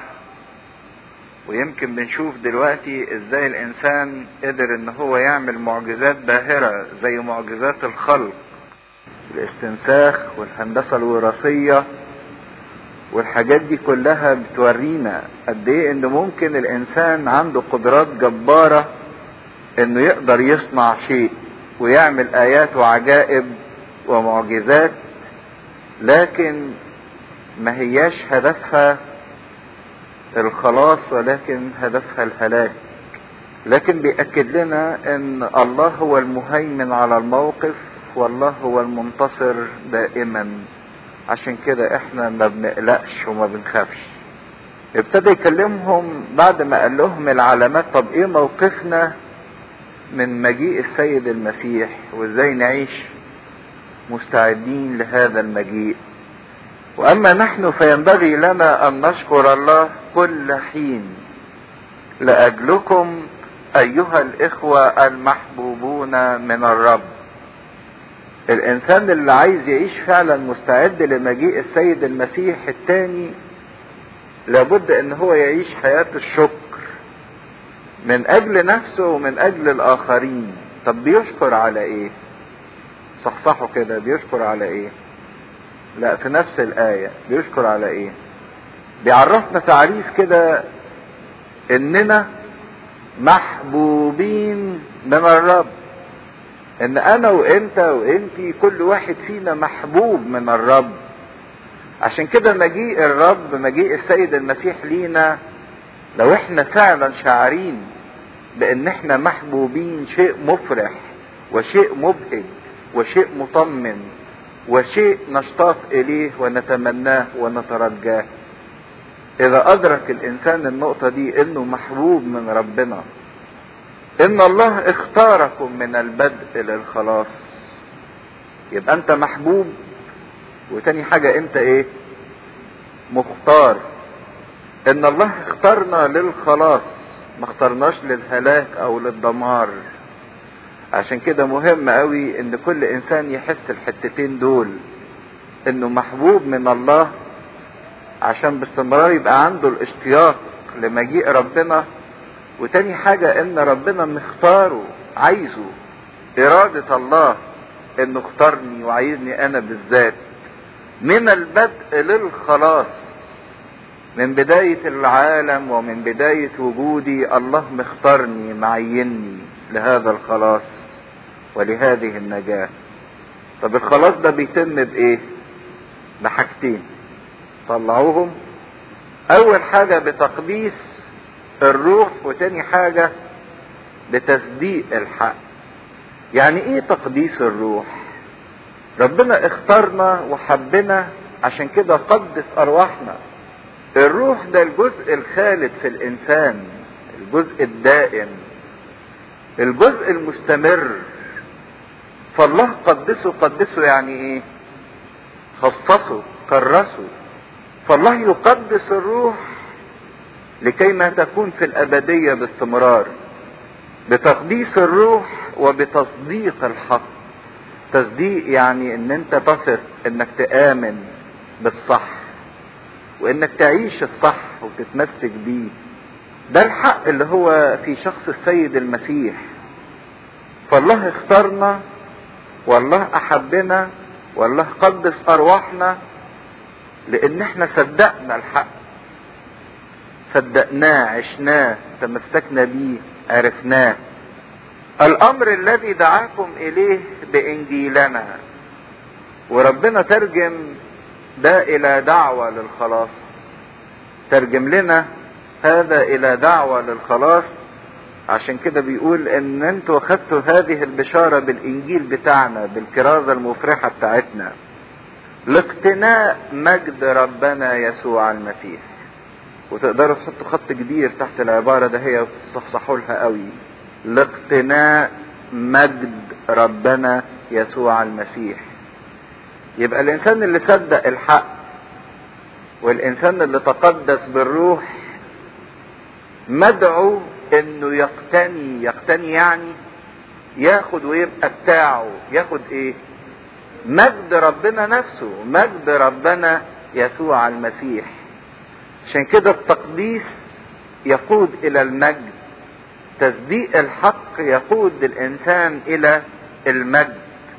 ويمكن بنشوف دلوقتي ازاي الانسان قدر ان هو يعمل معجزات باهرة زي معجزات الخلق الاستنساخ والهندسة الوراثية والحاجات دي كلها بتورينا قد ايه ان ممكن الانسان عنده قدرات جبارة انه يقدر يصنع شيء ويعمل ايات وعجائب ومعجزات لكن ما هياش هدفها الخلاص ولكن هدفها الهلاك لكن بيأكد لنا ان الله هو المهيمن على الموقف والله هو المنتصر دائما عشان كده احنا ما بنقلقش وما بنخافش ابتدى يكلمهم بعد ما قال لهم العلامات طب ايه موقفنا من مجيء السيد المسيح وازاي نعيش مستعدين لهذا المجيء واما نحن فينبغي لنا ان نشكر الله كل حين لاجلكم ايها الاخوه المحبوبون من الرب الانسان اللي عايز يعيش فعلا مستعد لمجيء السيد المسيح الثاني لابد ان هو يعيش حياه الشكر من اجل نفسه ومن اجل الاخرين طب بيشكر على ايه صحصحوا كده بيشكر على ايه لا في نفس الآية بيشكر على ايه بيعرفنا تعريف كده اننا محبوبين من الرب ان انا وانت وانتي كل واحد فينا محبوب من الرب عشان كده مجيء الرب مجيء السيد المسيح لينا لو احنا فعلا شاعرين بان احنا محبوبين شيء مفرح وشيء مبهج وشيء مطمن وشيء نشتاق اليه ونتمناه ونترجاه اذا ادرك الانسان النقطة دي انه محبوب من ربنا ان الله اختاركم من البدء للخلاص يبقى انت محبوب وتاني حاجة انت ايه مختار ان الله اختارنا للخلاص ما اخترناش للهلاك او للدمار عشان كده مهم قوي ان كل انسان يحس الحتتين دول انه محبوب من الله عشان باستمرار يبقى عنده الاشتياق لمجيء ربنا وتاني حاجة ان ربنا مختاره عايزه ارادة الله انه اختارني وعايزني انا بالذات من البدء للخلاص من بداية العالم ومن بداية وجودي الله مختارني معيني لهذا الخلاص ولهذه النجاة طب الخلاص ده بيتم بايه بحاجتين طلعوهم اول حاجة بتقديس الروح وتاني حاجة بتصديق الحق يعني ايه تقديس الروح ربنا اختارنا وحبنا عشان كده قدس ارواحنا الروح ده الجزء الخالد في الانسان الجزء الدائم الجزء المستمر فالله قدسه قدسه يعني ايه خصصه كرسه فالله يقدس الروح لكي ما تكون في الابدية باستمرار بتقديس الروح وبتصديق الحق تصديق يعني ان انت تثق انك تآمن بالصح وانك تعيش الصح وتتمسك بيه ده الحق اللي هو في شخص السيد المسيح فالله اختارنا والله احبنا والله قدس ارواحنا لان احنا صدقنا الحق صدقناه عشناه تمسكنا بيه عرفناه الامر الذي دعاكم اليه بانجيلنا وربنا ترجم ده الى دعوة للخلاص ترجم لنا هذا الى دعوة للخلاص عشان كده بيقول ان انتوا خدتوا هذه البشارة بالانجيل بتاعنا بالكرازة المفرحة بتاعتنا لاقتناء مجد ربنا يسوع المسيح وتقدروا تحطوا خط كبير تحت العبارة ده هي وتصحصحوا لها قوي لاقتناء مجد ربنا يسوع المسيح يبقى الانسان اللي صدق الحق والانسان اللي تقدس بالروح مدعو انه يقتني يقتني يعني ياخد ويبقى بتاعه ياخد ايه مجد ربنا نفسه مجد ربنا يسوع المسيح عشان كده التقديس يقود الى المجد تصديق الحق يقود الانسان الى المجد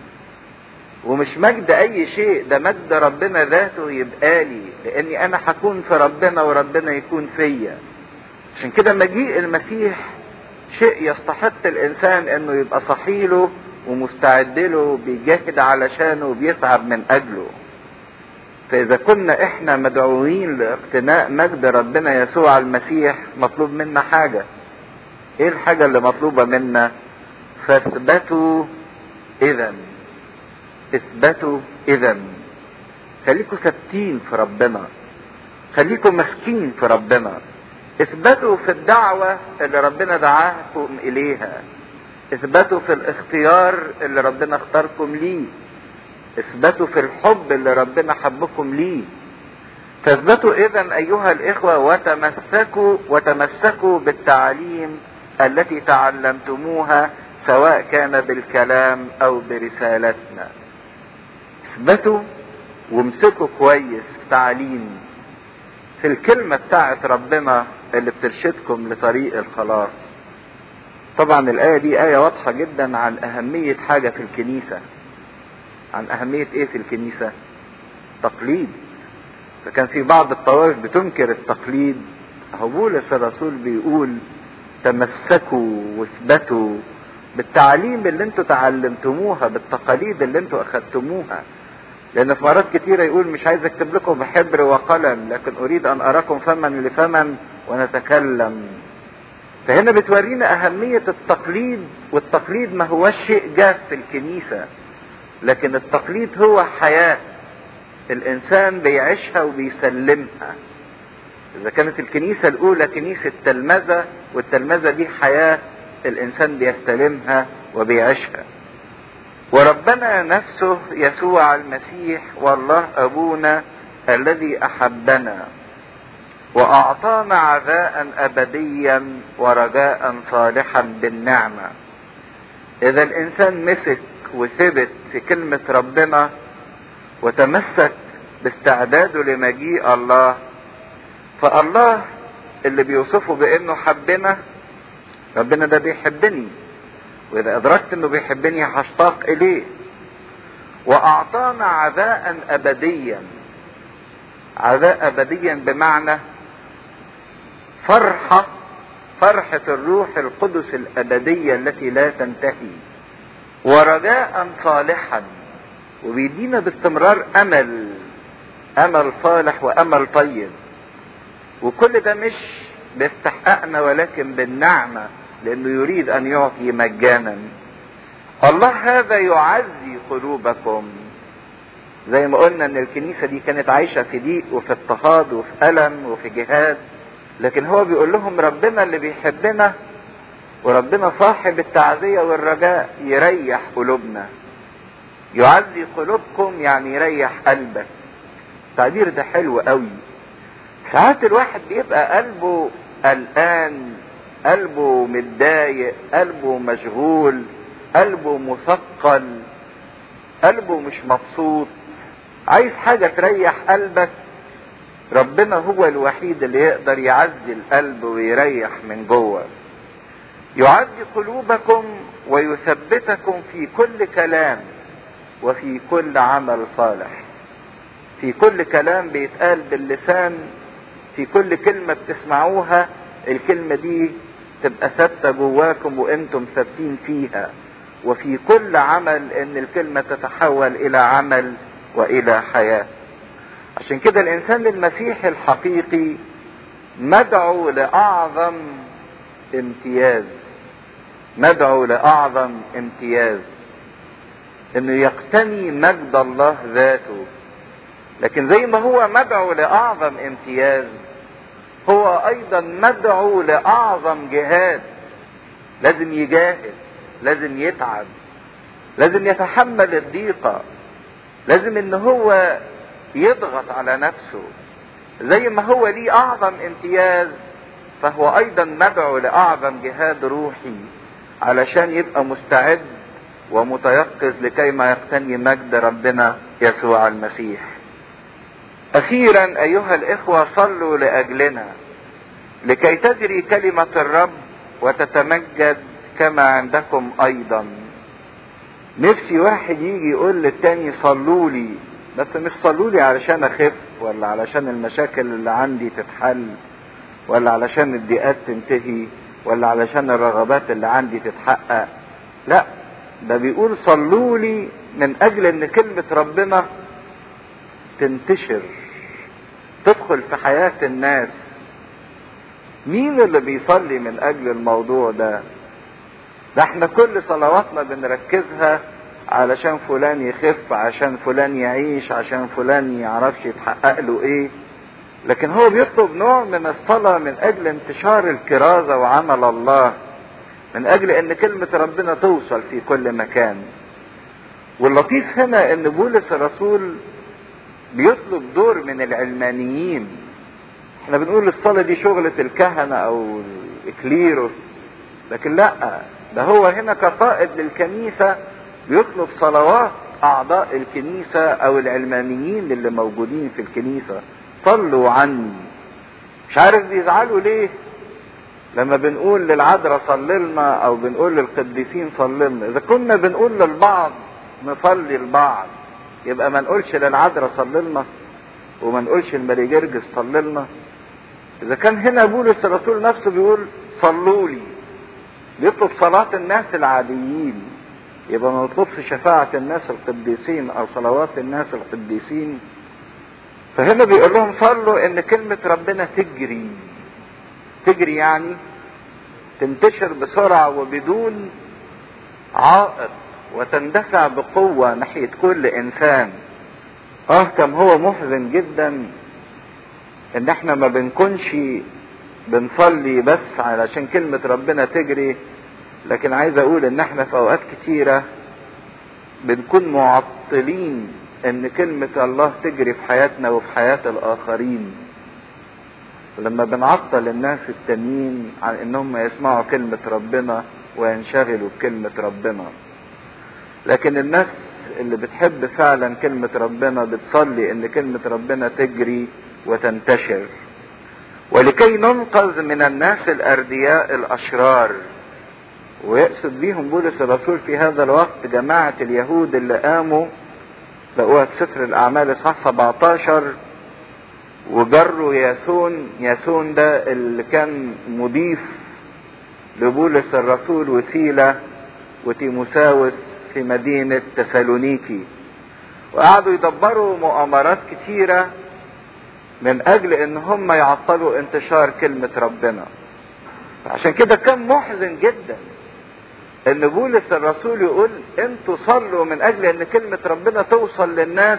ومش مجد اي شيء ده مجد ربنا ذاته يبقى لي لاني انا هكون في ربنا وربنا يكون فيا عشان كده مجيء المسيح شيء يستحق الانسان انه يبقى صحيله ومستعد له بيجاهد علشانه وبيتعب من اجله فاذا كنا احنا مدعوين لاقتناء مجد ربنا يسوع المسيح مطلوب منا حاجه ايه الحاجه اللي مطلوبه منا فاثبتوا اذا اثبتوا اذا خليكم ثابتين في ربنا خليكم ماسكين في ربنا اثبتوا في الدعوة اللي ربنا دعاكم اليها اثبتوا في الاختيار اللي ربنا اختاركم ليه اثبتوا في الحب اللي ربنا حبكم ليه فاثبتوا اذا ايها الاخوة وتمسكوا وتمسكوا بالتعليم التي تعلمتموها سواء كان بالكلام او برسالتنا اثبتوا وامسكوا كويس في تعليم في الكلمة بتاعت ربنا اللي بترشدكم لطريق الخلاص طبعا الآية دي آية واضحة جدا عن أهمية حاجة في الكنيسة عن أهمية إيه في الكنيسة تقليد فكان في بعض الطوائف بتنكر التقليد أهو بولس الرسول بيقول تمسكوا واثبتوا بالتعليم اللي انتوا تعلمتموها بالتقاليد اللي انتوا اخدتموها لان في مرات كتيرة يقول مش عايز اكتب لكم بحبر وقلم لكن اريد ان اراكم فما لفما ونتكلم فهنا بتورينا اهمية التقليد والتقليد ما هو شيء جاف في الكنيسة لكن التقليد هو حياة الانسان بيعيشها وبيسلمها اذا كانت الكنيسة الاولى كنيسة تلمذة والتلمذة دي حياة الانسان بيستلمها وبيعيشها وربنا نفسه يسوع المسيح والله ابونا الذي احبنا واعطانا عزاء ابديا ورجاء صالحا بالنعمه اذا الانسان مسك وثبت في كلمه ربنا وتمسك باستعداده لمجيء الله فالله اللي بيوصفه بانه حبنا ربنا ده بيحبني واذا ادركت انه بيحبني هشتاق اليه واعطانا عزاء ابديا عزاء ابديا بمعنى فرحه فرحه الروح القدس الابديه التي لا تنتهي ورجاء صالحا وبيدينا باستمرار امل امل صالح وامل طيب وكل ده مش باستحقاقنا ولكن بالنعمه لانه يريد ان يعطي مجانا الله هذا يعزي قلوبكم زي ما قلنا ان الكنيسه دي كانت عايشه في ضيق وفي اضطهاد وفي الم وفي جهاد لكن هو بيقول لهم ربنا اللي بيحبنا وربنا صاحب التعزيه والرجاء يريح قلوبنا يعزي قلوبكم يعني يريح قلبك التعبير ده حلو قوي ساعات الواحد بيبقى قلبه قلقان قلبه متضايق قلبه مشغول قلبه مثقل قلبه مش مبسوط عايز حاجة تريح قلبك ربنا هو الوحيد اللي يقدر يعزي القلب ويريح من جوه يعزي قلوبكم ويثبتكم في كل كلام وفي كل عمل صالح في كل كلام بيتقال باللسان في كل كلمة بتسمعوها الكلمة دي تبقى ثابتة جواكم وانتم ثابتين فيها وفي كل عمل ان الكلمة تتحول الى عمل والى حياة عشان كده الانسان المسيحي الحقيقي مدعو لاعظم امتياز مدعو لاعظم امتياز انه يقتني مجد الله ذاته لكن زي ما هو مدعو لاعظم امتياز هو ايضا مدعو لاعظم جهاد لازم يجاهد لازم يتعب لازم يتحمل الضيقة لازم ان هو يضغط على نفسه زي ما هو ليه اعظم امتياز فهو ايضا مدعو لاعظم جهاد روحي علشان يبقى مستعد ومتيقظ لكي ما يقتني مجد ربنا يسوع المسيح اخيرا ايها الاخوه صلوا لاجلنا لكي تجري كلمه الرب وتتمجد كما عندكم ايضا نفسي واحد يجي يقول للتاني صلوا لي بس مش صلوا لي علشان اخف ولا علشان المشاكل اللي عندي تتحل ولا علشان الضيقات تنتهي ولا علشان الرغبات اللي عندي تتحقق لا ده بيقول صلوا لي من اجل ان كلمة ربنا تنتشر تدخل في حياة الناس مين اللي بيصلي من اجل الموضوع ده ده احنا كل صلواتنا بنركزها علشان فلان يخف عشان فلان يعيش عشان فلان يعرفش يتحقق له ايه لكن هو بيطلب نوع من الصلاة من اجل انتشار الكرازة وعمل الله من اجل ان كلمة ربنا توصل في كل مكان واللطيف هنا ان بولس الرسول بيطلب دور من العلمانيين احنا بنقول الصلاة دي شغلة الكهنة او الكليروس لكن لا ده هو هنا كقائد للكنيسة بيطلب صلوات اعضاء الكنيسة او العلمانيين اللي موجودين في الكنيسة صلوا عني مش عارف بيزعلوا ليه لما بنقول للعذراء صلي لنا او بنقول للقديسين صلي لنا اذا كنا بنقول للبعض نصلي لبعض يبقى ما نقولش للعذراء صلي لنا وما نقولش لماري جرجس صلي لنا اذا كان هنا بولس الرسول نفسه بيقول صلوا لي بيطلب صلاة الناس العاديين يبقى ما نطلبش شفاعة الناس القديسين او صلوات الناس القديسين فهنا بيقول لهم صلوا ان كلمة ربنا تجري تجري يعني تنتشر بسرعة وبدون عائق وتندفع بقوة ناحية كل انسان اه كم هو محزن جدا ان احنا ما بنكونش بنصلي بس علشان كلمة ربنا تجري لكن عايز اقول ان احنا في اوقات كتيرة بنكون معطلين ان كلمة الله تجري في حياتنا وفي حياة الاخرين لما بنعطل الناس التانيين عن انهم يسمعوا كلمة ربنا وينشغلوا بكلمة ربنا لكن النفس اللي بتحب فعلا كلمة ربنا بتصلي ان كلمة ربنا تجري وتنتشر ولكي ننقذ من الناس الاردياء الاشرار ويقصد بيهم بولس الرسول في هذا الوقت جماعة اليهود اللي قاموا لقوها في سفر الاعمال اصحاح 17 وجروا ياسون ياسون ده اللي كان مضيف لبولس الرسول وسيلة وتيموساوس في مدينة تسالونيكي وقعدوا يدبروا مؤامرات كتيرة من اجل ان هم يعطلوا انتشار كلمة ربنا عشان كده كان محزن جدا ان بولس الرسول يقول انتوا صلوا من اجل ان كلمة ربنا توصل للناس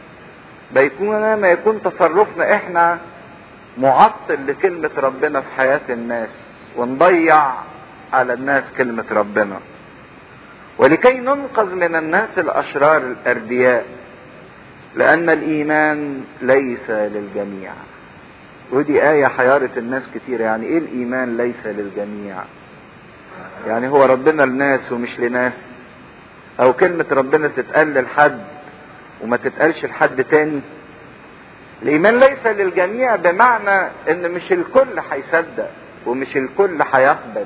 بيكون ما يكون تصرفنا احنا معطل لكلمة ربنا في حياة الناس ونضيع على الناس كلمة ربنا ولكي ننقذ من الناس الاشرار الاردياء لان الايمان ليس للجميع ودي آية حيارة الناس كتير يعني ايه الايمان ليس للجميع يعني هو ربنا لناس ومش لناس او كلمة ربنا تتقال لحد وما تتقالش لحد تاني الايمان ليس للجميع بمعنى ان مش الكل هيصدق ومش الكل هيقبل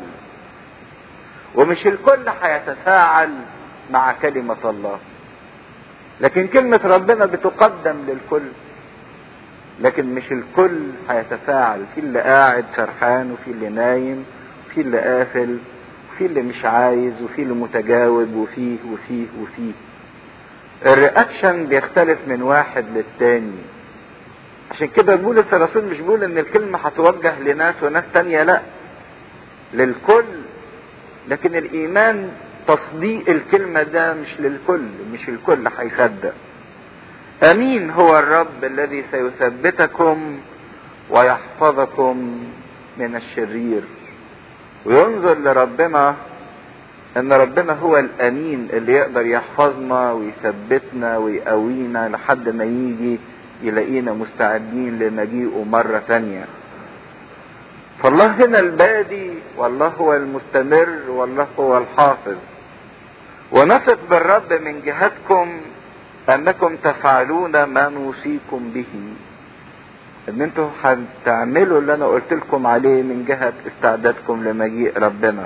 ومش الكل هيتفاعل مع كلمة الله لكن كلمة ربنا بتقدم للكل لكن مش الكل هيتفاعل في اللي قاعد سرحان وفي اللي نايم وفي اللي قافل وفي اللي مش عايز وفي اللي متجاوب وفيه وفيه وفيه الرياكشن بيختلف من واحد للتاني عشان كده بولس الرسول مش بيقول ان الكلمة هتوجه لناس وناس تانية لا للكل لكن الايمان تصديق الكلمة ده مش للكل مش الكل هيصدق امين هو الرب الذي سيثبتكم ويحفظكم من الشرير وينظر لربنا ان ربنا هو الامين اللي يقدر يحفظنا ويثبتنا ويقوينا لحد ما يجي يلاقينا مستعدين لمجيئه مرة تانية فالله هنا البادي والله هو المستمر والله هو الحافظ ونثق بالرب من جهتكم انكم تفعلون ما نوصيكم به ان انتوا هتعملوا اللي انا قلت لكم عليه من جهة استعدادكم لمجيء ربنا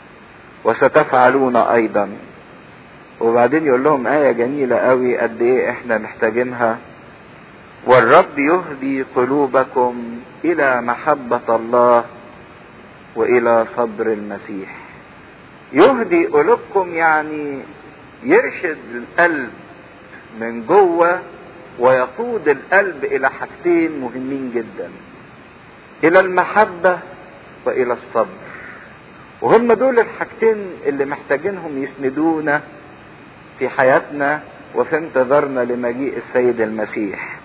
وستفعلون ايضا وبعدين يقول لهم آية جميلة قوي قد ايه احنا محتاجينها والرب يهدي قلوبكم الى محبة الله والى صبر المسيح يهدي قلوبكم يعني يرشد القلب من جوه ويقود القلب الى حاجتين مهمين جدا الى المحبة والى الصبر وهم دول الحاجتين اللي محتاجينهم يسندونا في حياتنا وفي انتظارنا لمجيء السيد المسيح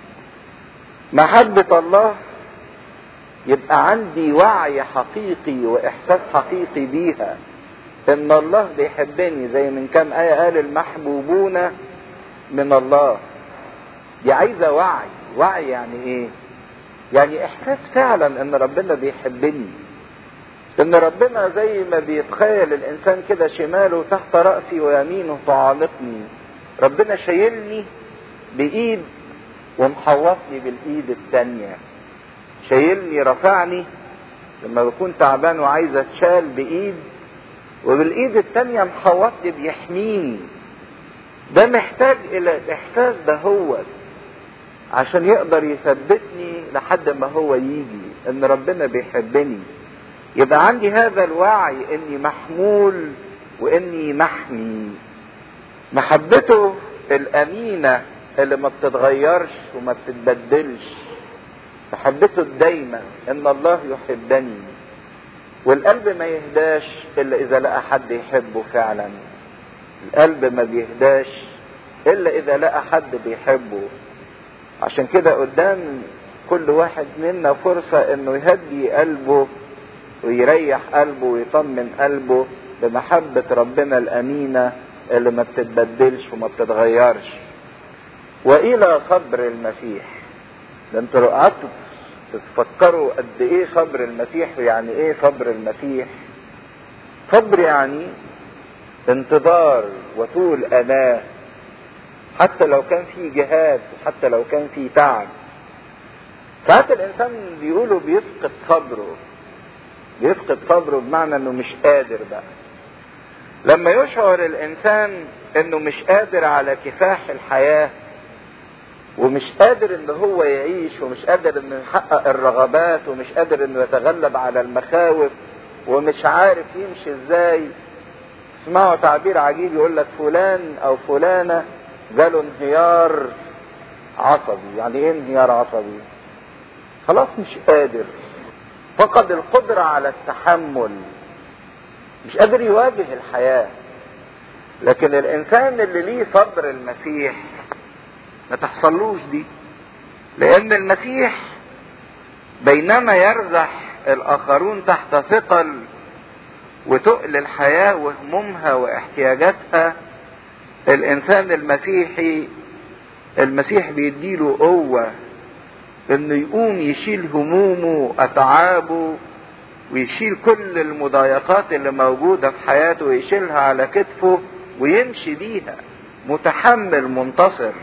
محبة الله يبقى عندي وعي حقيقي واحساس حقيقي بيها ان الله بيحبني زي من كام آية قال المحبوبون من الله دي عايزة وعي وعي يعني ايه يعني احساس فعلا ان ربنا بيحبني ان ربنا زي ما بيتخيل الانسان كده شماله تحت رأسي ويمينه تعانقني ربنا شايلني بايد ومحوطني بالايد التانية شايلني رفعني لما بكون تعبان وعايز اتشال بايد وبالايد التانية محوطني بيحميني ده محتاج الى الاحساس ده هو عشان يقدر يثبتني لحد ما هو يجي ان ربنا بيحبني يبقى عندي هذا الوعي اني محمول واني محمي محبته الامينه اللي ما بتتغيرش وما بتتبدلش محبته الدايمه ان الله يحبني والقلب ما يهداش الا اذا لقى حد يحبه فعلا القلب ما بيهداش الا اذا لقى حد بيحبه عشان كده قدام كل واحد منا فرصة انه يهدي قلبه ويريح قلبه ويطمن قلبه بمحبة ربنا الأمينة اللي ما بتتبدلش وما بتتغيرش وإلى صبر المسيح ده انتوا لو قعدتوا تفكروا قد ايه صبر المسيح ويعني ايه صبر المسيح صبر يعني انتظار وطول أناه حتى لو كان في جهاد وحتى لو كان في تعب ساعات الانسان بيقولوا بيفقد صبره بيفقد صبره بمعنى انه مش قادر بقى لما يشعر الانسان انه مش قادر على كفاح الحياة ومش قادر ان هو يعيش ومش قادر انه يحقق الرغبات ومش قادر انه يتغلب على المخاوف ومش عارف يمشي ازاي اسمعوا تعبير عجيب يقول لك فلان او فلانة جاله انهيار عصبي يعني ايه انهيار عصبي خلاص مش قادر فقد القدرة على التحمل مش قادر يواجه الحياة لكن الانسان اللي ليه صبر المسيح ما تحصلوش دي لان المسيح بينما يرزح الاخرون تحت ثقل وتقل الحياة وهمومها واحتياجاتها الانسان المسيحي المسيح بيديله قوة انه يقوم يشيل همومه اتعابه ويشيل كل المضايقات اللي موجودة في حياته ويشيلها على كتفه ويمشي بيها متحمل منتصر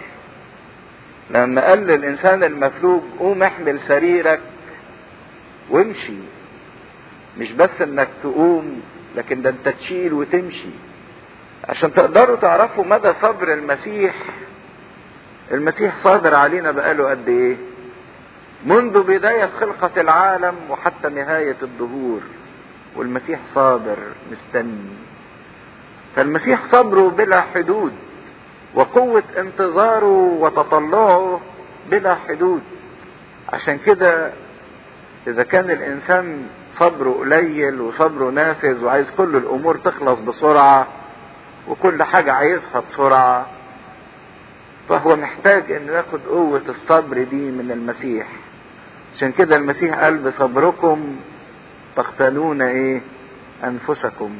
لما قال للانسان المفلوج قوم احمل سريرك وامشي مش بس انك تقوم لكن ده انت تشيل وتمشي عشان تقدروا تعرفوا مدى صبر المسيح المسيح صابر علينا بقاله قد ايه منذ بداية خلقة العالم وحتى نهاية الدهور والمسيح صابر مستني فالمسيح صبره بلا حدود وقوة انتظاره وتطلعه بلا حدود عشان كده اذا كان الانسان صبره قليل وصبره نافذ وعايز كل الامور تخلص بسرعة وكل حاجة عايزها بسرعة فهو محتاج انه ياخد قوة الصبر دي من المسيح عشان كده المسيح قال بصبركم تقتلون ايه انفسكم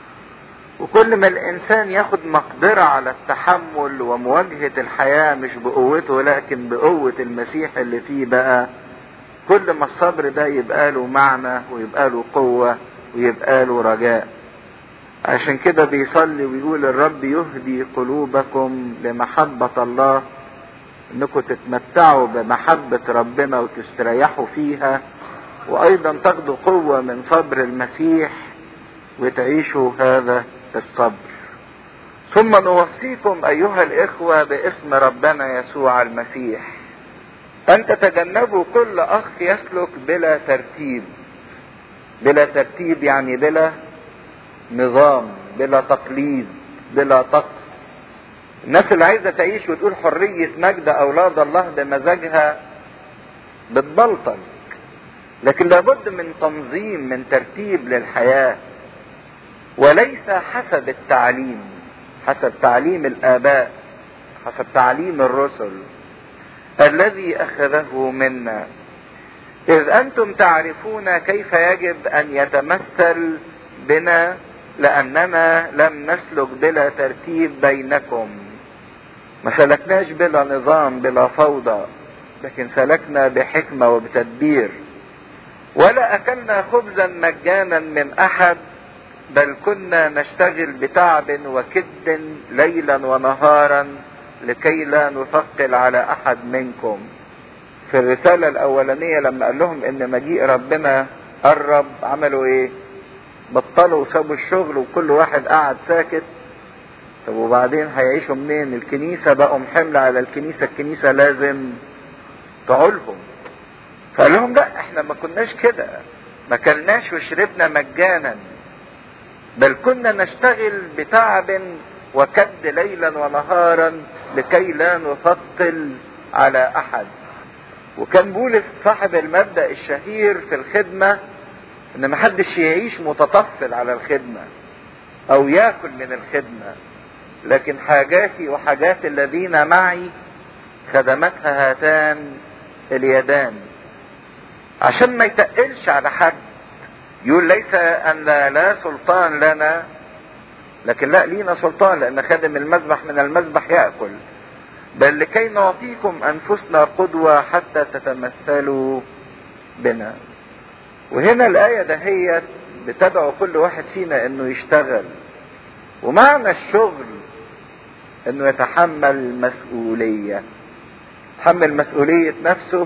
وكل ما الانسان ياخد مقدرة على التحمل ومواجهة الحياة مش بقوته لكن بقوة المسيح اللي فيه بقى كل ما الصبر ده يبقى له معنى ويبقى له قوة ويبقى له رجاء عشان كده بيصلي ويقول الرب يهدي قلوبكم لمحبة الله انكم تتمتعوا بمحبة ربنا وتستريحوا فيها وايضا تاخدوا قوة من صبر المسيح وتعيشوا هذا الصبر ثم نوصيكم ايها الاخوة باسم ربنا يسوع المسيح ان تتجنبوا كل اخ يسلك بلا ترتيب بلا ترتيب يعني بلا نظام بلا تقليد بلا طقس الناس اللي عايزة تعيش وتقول حرية مجد أولاد الله بمزاجها بتبلطج لكن لابد من تنظيم من ترتيب للحياة وليس حسب التعليم حسب تعليم الآباء حسب تعليم الرسل الذي أخذه منا إذ أنتم تعرفون كيف يجب أن يتمثل بنا لأننا لم نسلك بلا ترتيب بينكم ما سلكناش بلا نظام بلا فوضى لكن سلكنا بحكمة وبتدبير ولا أكلنا خبزا مجانا من أحد بل كنا نشتغل بتعب وكد ليلا ونهارا لكي لا نثقل على أحد منكم في الرسالة الأولانية لما قال لهم إن مجيء ربنا قرب عملوا إيه؟ بطلوا وسابوا الشغل وكل واحد قعد ساكت طب وبعدين هيعيشوا منين الكنيسة بقوا حمل على الكنيسة الكنيسة لازم تعولهم فقال لهم لا احنا ما كناش كده ما كلناش وشربنا مجانا بل كنا نشتغل بتعب وكد ليلا ونهارا لكي لا نثقل على احد وكان بولس صاحب المبدأ الشهير في الخدمة ان محدش يعيش متطفل على الخدمة او ياكل من الخدمة لكن حاجاتي وحاجات الذين معي خدمتها هاتان اليدان عشان ما يتقلش على حد يقول ليس ان لا سلطان لنا لكن لا لينا سلطان لان خادم المذبح من المذبح ياكل بل لكي نعطيكم انفسنا قدوه حتى تتمثلوا بنا وهنا الايه دهيت بتدعو كل واحد فينا انه يشتغل ومعنى الشغل انه يتحمل مسؤوليه يتحمل مسؤوليه نفسه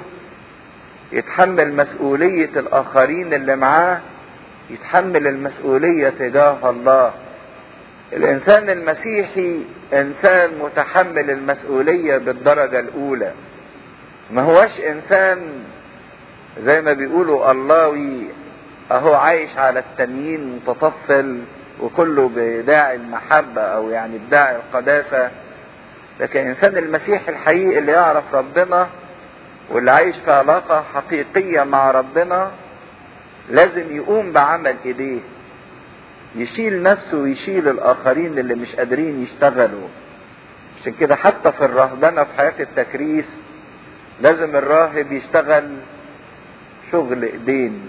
يتحمل مسؤوليه الاخرين اللي معاه يتحمل المسؤوليه تجاه الله الانسان المسيحي انسان متحمل المسؤوليه بالدرجه الاولى ما هوش انسان زي ما بيقولوا اللهوي اهو عايش على التنين متطفل وكله بداعي المحبة او يعني بداعي القداسة لكن الانسان المسيحي الحقيقي اللي يعرف ربنا واللي عايش في علاقة حقيقية مع ربنا لازم يقوم بعمل ايديه يشيل نفسه ويشيل الاخرين اللي مش قادرين يشتغلوا عشان كده حتى في الرهبنة في حياة التكريس لازم الراهب يشتغل شغل ايدين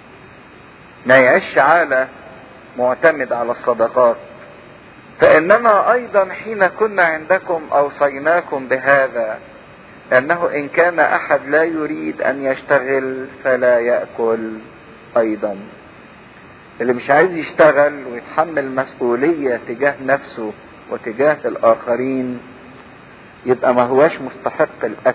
ما يعيش على معتمد على الصدقات فاننا ايضا حين كنا عندكم اوصيناكم بهذا انه ان كان احد لا يريد ان يشتغل فلا ياكل ايضا اللي مش عايز يشتغل ويتحمل مسؤوليه تجاه نفسه وتجاه الاخرين يبقى ما هواش مستحق الاكل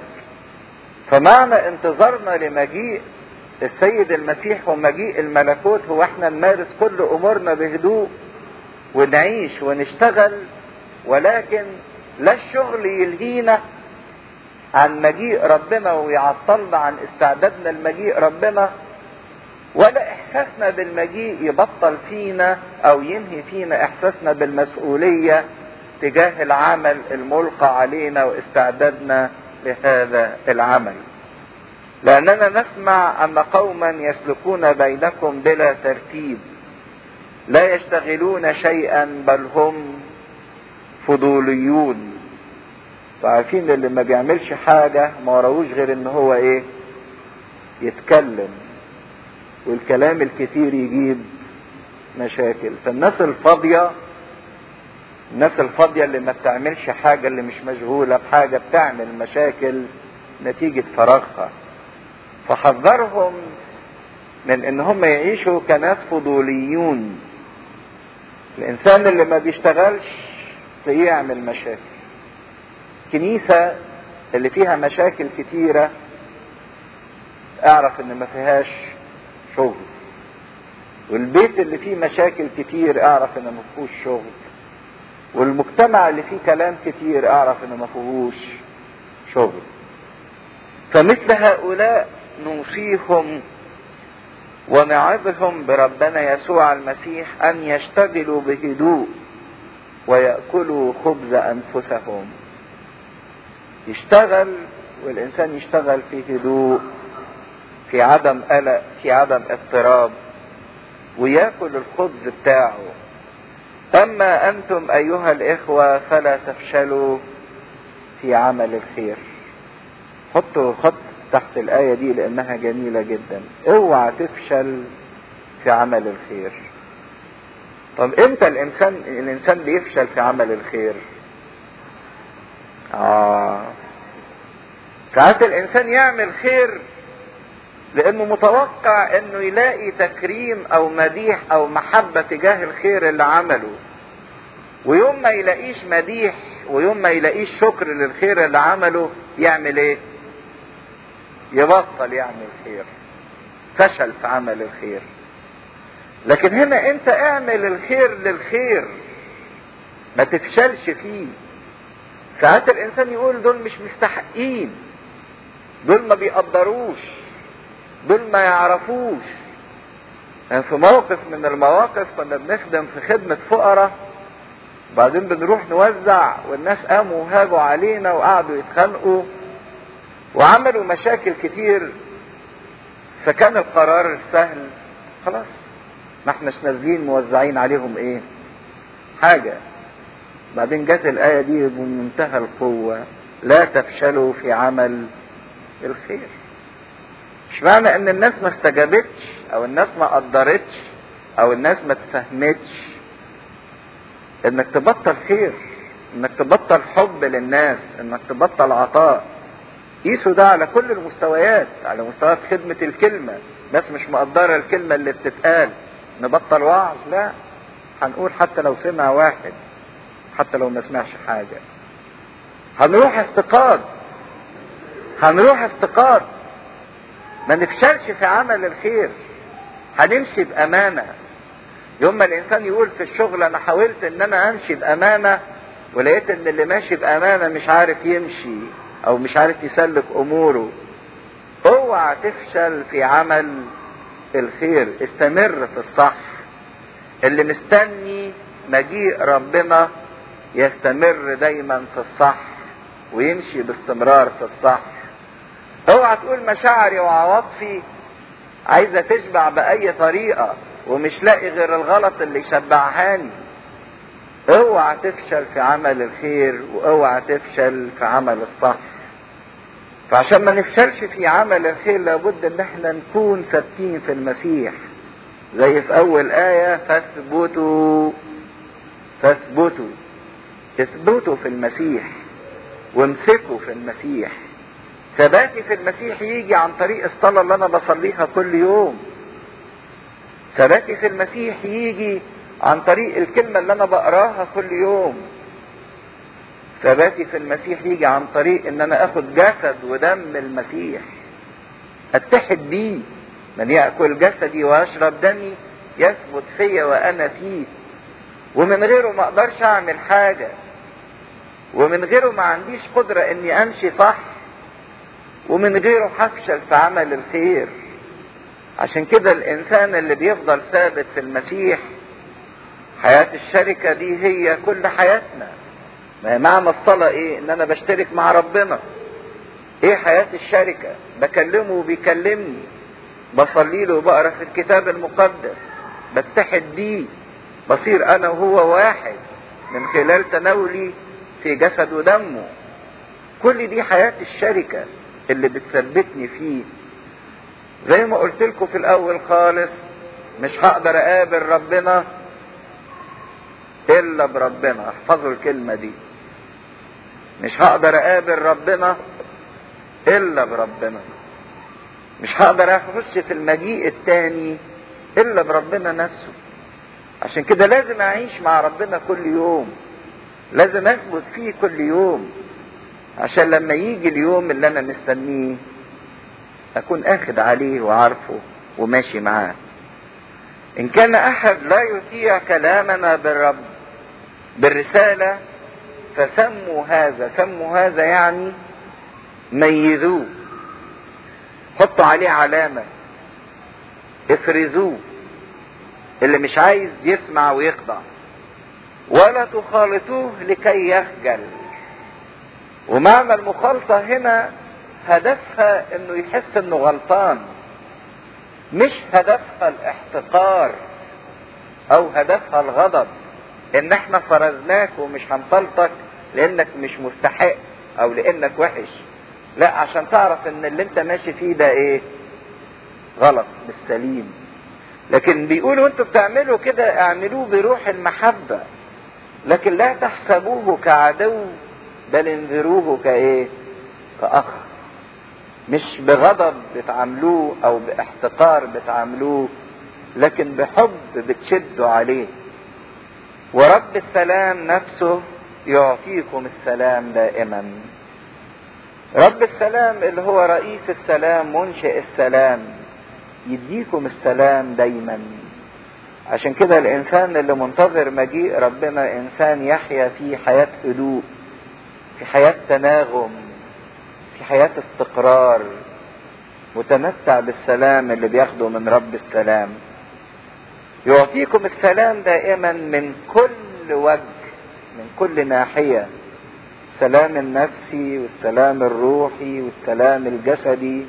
فمعنى انتظارنا لمجيء السيد المسيح ومجيء الملكوت هو احنا نمارس كل امورنا بهدوء ونعيش ونشتغل ولكن لا الشغل يلهينا عن مجيء ربنا ويعطلنا عن استعدادنا لمجيء ربنا ولا احساسنا بالمجيء يبطل فينا او ينهي فينا احساسنا بالمسؤوليه تجاه العمل الملقى علينا واستعدادنا لهذا العمل لأننا نسمع أن قوما يسلكون بينكم بلا ترتيب لا يشتغلون شيئا بل هم فضوليون فعارفين اللي ما بيعملش حاجة ما وراهوش غير ان هو ايه يتكلم والكلام الكتير يجيب مشاكل فالناس الفاضية الناس الفاضية اللي ما بتعملش حاجة اللي مش مشغولة بحاجة بتعمل مشاكل نتيجة فراغها فحذرهم من ان هم يعيشوا كناس فضوليون الانسان اللي ما بيشتغلش تلاقيه يعمل مشاكل كنيسة اللي فيها مشاكل كتيرة اعرف ان ما فيهاش شغل والبيت اللي فيه مشاكل كتير اعرف ان ما فيهوش شغل والمجتمع اللي فيه كلام كتير اعرف ان ما فيهوش شغل فمثل هؤلاء نوصيهم ونعظهم بربنا يسوع المسيح ان يشتغلوا بهدوء ويأكلوا خبز انفسهم يشتغل والانسان يشتغل في هدوء في عدم قلق في عدم اضطراب وياكل الخبز بتاعه اما انتم ايها الاخوه فلا تفشلوا في عمل الخير حطوا خط تحت الآية دي لأنها جميلة جدا اوعى تفشل في عمل الخير طب امتى الإنسان الإنسان بيفشل في عمل الخير آه ساعات الإنسان يعمل خير لأنه متوقع إنه يلاقي تكريم أو مديح أو محبة تجاه الخير اللي عمله ويوم ما يلاقيش مديح ويوم ما يلاقيش شكر للخير اللي عمله يعمل ايه يبطل يعمل خير فشل في عمل الخير لكن هنا انت اعمل الخير للخير ما تفشلش فيه ساعات الانسان يقول دول مش مستحقين دول ما بيقدروش دول ما يعرفوش يعني في موقف من المواقف كنا بنخدم في خدمة فقراء وبعدين بنروح نوزع والناس قاموا وهاجوا علينا وقعدوا يتخانقوا وعملوا مشاكل كتير فكان القرار السهل خلاص ما احناش نازلين موزعين عليهم ايه حاجة بعدين جت الآية دي بمنتهى القوة لا تفشلوا في عمل الخير مش معنى ان الناس ما استجابتش او الناس ما قدرتش او الناس ما تفهمتش انك تبطل خير انك تبطل حب للناس انك تبطل عطاء قيسوا ده على كل المستويات على مستويات خدمة الكلمة ناس مش مقدرة الكلمة اللي بتتقال نبطل وعظ لا هنقول حتى لو سمع واحد حتى لو ما سمعش حاجة هنروح افتقاد هنروح افتقاد ما نفشلش في عمل الخير هنمشي بأمانة يوم ما الإنسان يقول في الشغل أنا حاولت إن أنا أمشي بأمانة ولقيت إن اللي ماشي بأمانة مش عارف يمشي أو مش عارف يسلك أموره اوعى تفشل في عمل الخير استمر في الصح اللي مستني مجيء ربنا يستمر دايما في الصح ويمشي باستمرار في الصح اوعى تقول مشاعري وعواطفي عايزه تشبع باي طريقه ومش لاقي غير الغلط اللي يشبعهاني اوعى تفشل في عمل الخير واوعى تفشل في عمل الصح فعشان ما نفشلش في عمل الخير لابد ان احنا نكون ثابتين في المسيح زي في اول آية فاثبتوا فاثبتوا اثبتوا في المسيح وامسكوا في المسيح ثباتي في المسيح يجي عن طريق الصلاة اللي انا بصليها كل يوم ثباتي في المسيح يجي عن طريق الكلمة اللي انا بقراها كل يوم ثباتي في المسيح يجي عن طريق ان انا اخد جسد ودم المسيح اتحد بيه من ياكل جسدي ويشرب دمي يثبت فيا وانا فيه ومن غيره ما اقدرش اعمل حاجه ومن غيره ما عنديش قدره اني امشي صح ومن غيره هفشل في عمل الخير عشان كده الانسان اللي بيفضل ثابت في المسيح حياه الشركه دي هي كل حياتنا ما معنى الصلاة ايه ان انا بشترك مع ربنا ايه حياة الشركة بكلمه وبيكلمني بصلي له وبقرا في الكتاب المقدس بتحد بيه بصير انا وهو واحد من خلال تناولي في جسد ودمه كل دي حياة الشركة اللي بتثبتني فيه زي ما قلت لكم في الاول خالص مش هقدر اقابل ربنا الا بربنا احفظوا الكلمة دي مش هقدر اقابل ربنا الا بربنا مش هقدر اخش في المجيء التاني الا بربنا نفسه عشان كده لازم اعيش مع ربنا كل يوم لازم اثبت فيه كل يوم عشان لما يجي اليوم اللي انا مستنيه اكون اخد عليه وعارفه وماشي معاه ان كان احد لا يطيع كلامنا بالرب بالرسالة فسموا هذا سموا هذا يعني ميزوه حطوا عليه علامة افرزوه اللي مش عايز يسمع ويخضع ولا تخالطوه لكي يخجل ومعنى المخالطة هنا هدفها انه يحس انه غلطان مش هدفها الاحتقار او هدفها الغضب ان احنا فرزناك ومش هنطلطك لانك مش مستحق او لانك وحش لا عشان تعرف ان اللي انت ماشي فيه ده ايه غلط مش سليم لكن بيقولوا انتوا بتعملوا كده اعملوه بروح المحبة لكن لا تحسبوه كعدو بل انذروه كايه كأخ مش بغضب بتعاملوه او باحتقار بتعاملوه لكن بحب بتشدوا عليه ورب السلام نفسه يعطيكم السلام دائما رب السلام اللي هو رئيس السلام منشئ السلام يديكم السلام دايما عشان كده الانسان اللي منتظر مجيء ربنا انسان يحيا في حياة هدوء في حياة تناغم في حياة استقرار متمتع بالسلام اللي بياخده من رب السلام يعطيكم السلام دائما من كل وجه من كل ناحية السلام النفسي والسلام الروحي والسلام الجسدي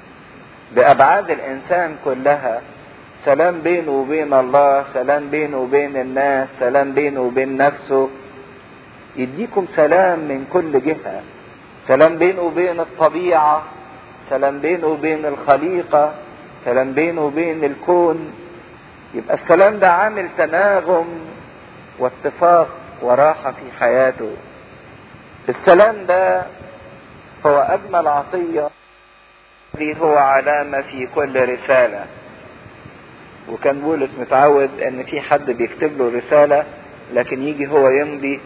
بأبعاد الإنسان كلها سلام بينه وبين الله سلام بينه وبين الناس سلام بينه وبين نفسه يديكم سلام من كل جهة سلام بينه وبين الطبيعة سلام بينه وبين الخليقة سلام بينه وبين الكون يبقى السلام ده عامل تناغم واتفاق وراحة في حياته السلام ده هو أجمل عطية الذي هو علامة في كل رسالة وكان بولس متعود ان في حد بيكتب له رسالة لكن يجي هو يمضي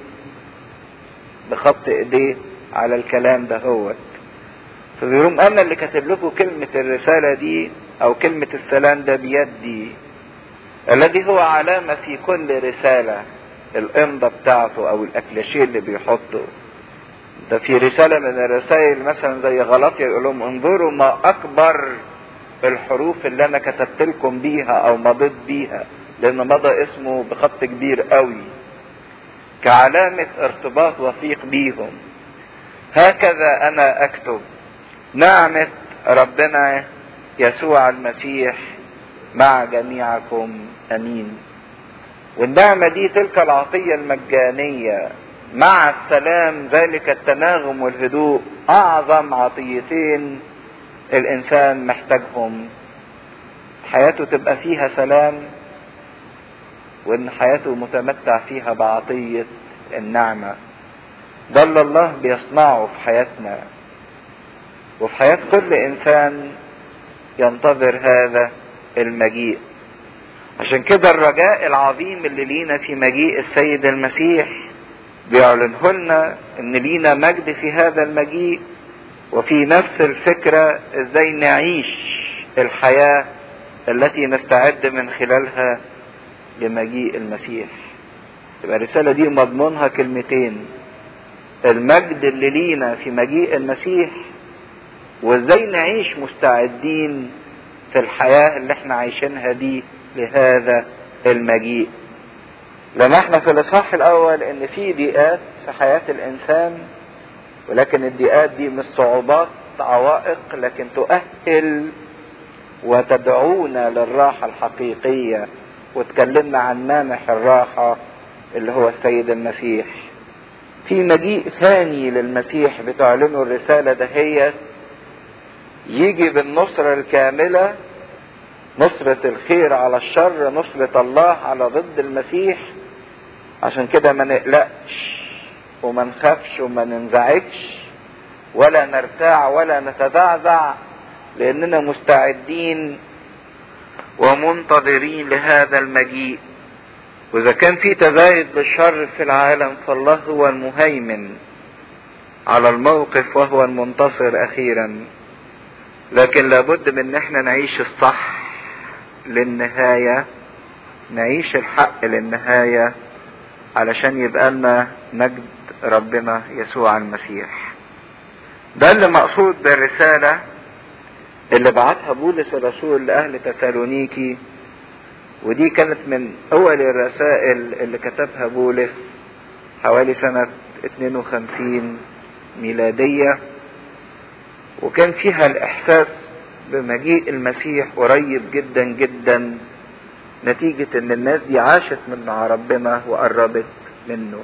بخط ايديه على الكلام ده هو فبيقولون انا اللي كاتب لكم كلمة الرسالة دي او كلمة السلام ده بيدي الذي هو علامة في كل رسالة الامضة بتاعته او الاكلاشيه اللي بيحطه ده في رسالة من الرسائل مثلا زي غلطية يقول لهم انظروا ما اكبر الحروف اللي انا كتبت لكم بيها او مضيت بيها لان مضى اسمه بخط كبير قوي كعلامة ارتباط وثيق بيهم هكذا انا اكتب نعمة ربنا يسوع المسيح مع جميعكم امين والنعمة دي تلك العطية المجانية مع السلام ذلك التناغم والهدوء اعظم عطيتين الانسان محتاجهم حياته تبقى فيها سلام وان حياته متمتع فيها بعطية النعمة ده اللي الله بيصنعه في حياتنا وفي حياة كل انسان ينتظر هذا المجيء عشان كده الرجاء العظيم اللي لينا في مجيء السيد المسيح بيعلنه لنا ان لينا مجد في هذا المجيء وفي نفس الفكرة ازاي نعيش الحياة التي نستعد من خلالها لمجيء المسيح يبقى الرسالة دي مضمونها كلمتين المجد اللي لينا في مجيء المسيح وازاي نعيش مستعدين في الحياة اللي احنا عايشينها دي لهذا المجيء لمحنا في الاصحاح الاول ان في ضيقات في حياة الانسان ولكن الضيقات دي مش صعوبات عوائق لكن تؤهل وتدعونا للراحة الحقيقية وتكلمنا عن مانح الراحة اللي هو السيد المسيح في مجيء ثاني للمسيح بتعلنه الرسالة دهيت يجي بالنصرة الكاملة نصرة الخير على الشر نصرة الله على ضد المسيح عشان كده ما نقلقش وما نخافش وما ننزعجش ولا نرتاع ولا نتذعزع لاننا مستعدين ومنتظرين لهذا المجيء واذا كان في تزايد للشر في العالم فالله هو المهيمن على الموقف وهو المنتصر اخيرا لكن لابد من ان احنا نعيش الصح للنهاية نعيش الحق للنهاية علشان يبقى لنا مجد ربنا يسوع المسيح ده اللي مقصود بالرسالة اللي بعتها بولس الرسول لأهل تسالونيكي ودي كانت من أول الرسائل اللي كتبها بولس حوالي سنة 52 ميلادية وكان فيها الإحساس بمجيء المسيح قريب جدا جدا نتيجة ان الناس دي عاشت من مع ربنا وقربت منه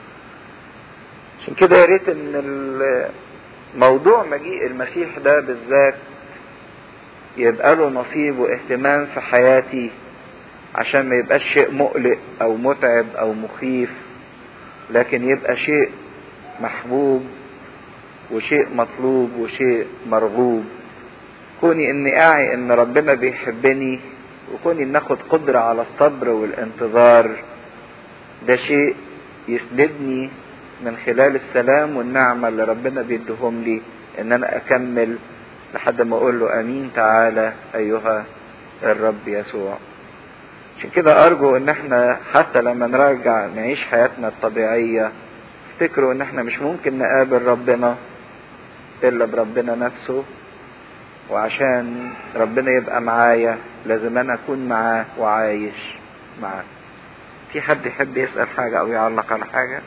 عشان كده يا ريت ان موضوع مجيء المسيح ده بالذات يبقى له نصيب واهتمام في حياتي عشان ما يبقاش شيء مقلق او متعب او مخيف لكن يبقى شيء محبوب وشيء مطلوب وشيء مرغوب كوني اني اعي ان ربنا بيحبني وكوني ان اخد قدرة على الصبر والانتظار ده شيء يسندني من خلال السلام والنعمة اللي ربنا بيدهم لي ان انا اكمل لحد ما اقول له امين تعالى ايها الرب يسوع عشان كده ارجو ان احنا حتى لما نرجع نعيش حياتنا الطبيعية افتكروا ان احنا مش ممكن نقابل ربنا الا بربنا نفسه وعشان ربنا يبقى معايا لازم انا اكون معاه وعايش معاه في حد يحب يسأل حاجة او يعلق على حاجة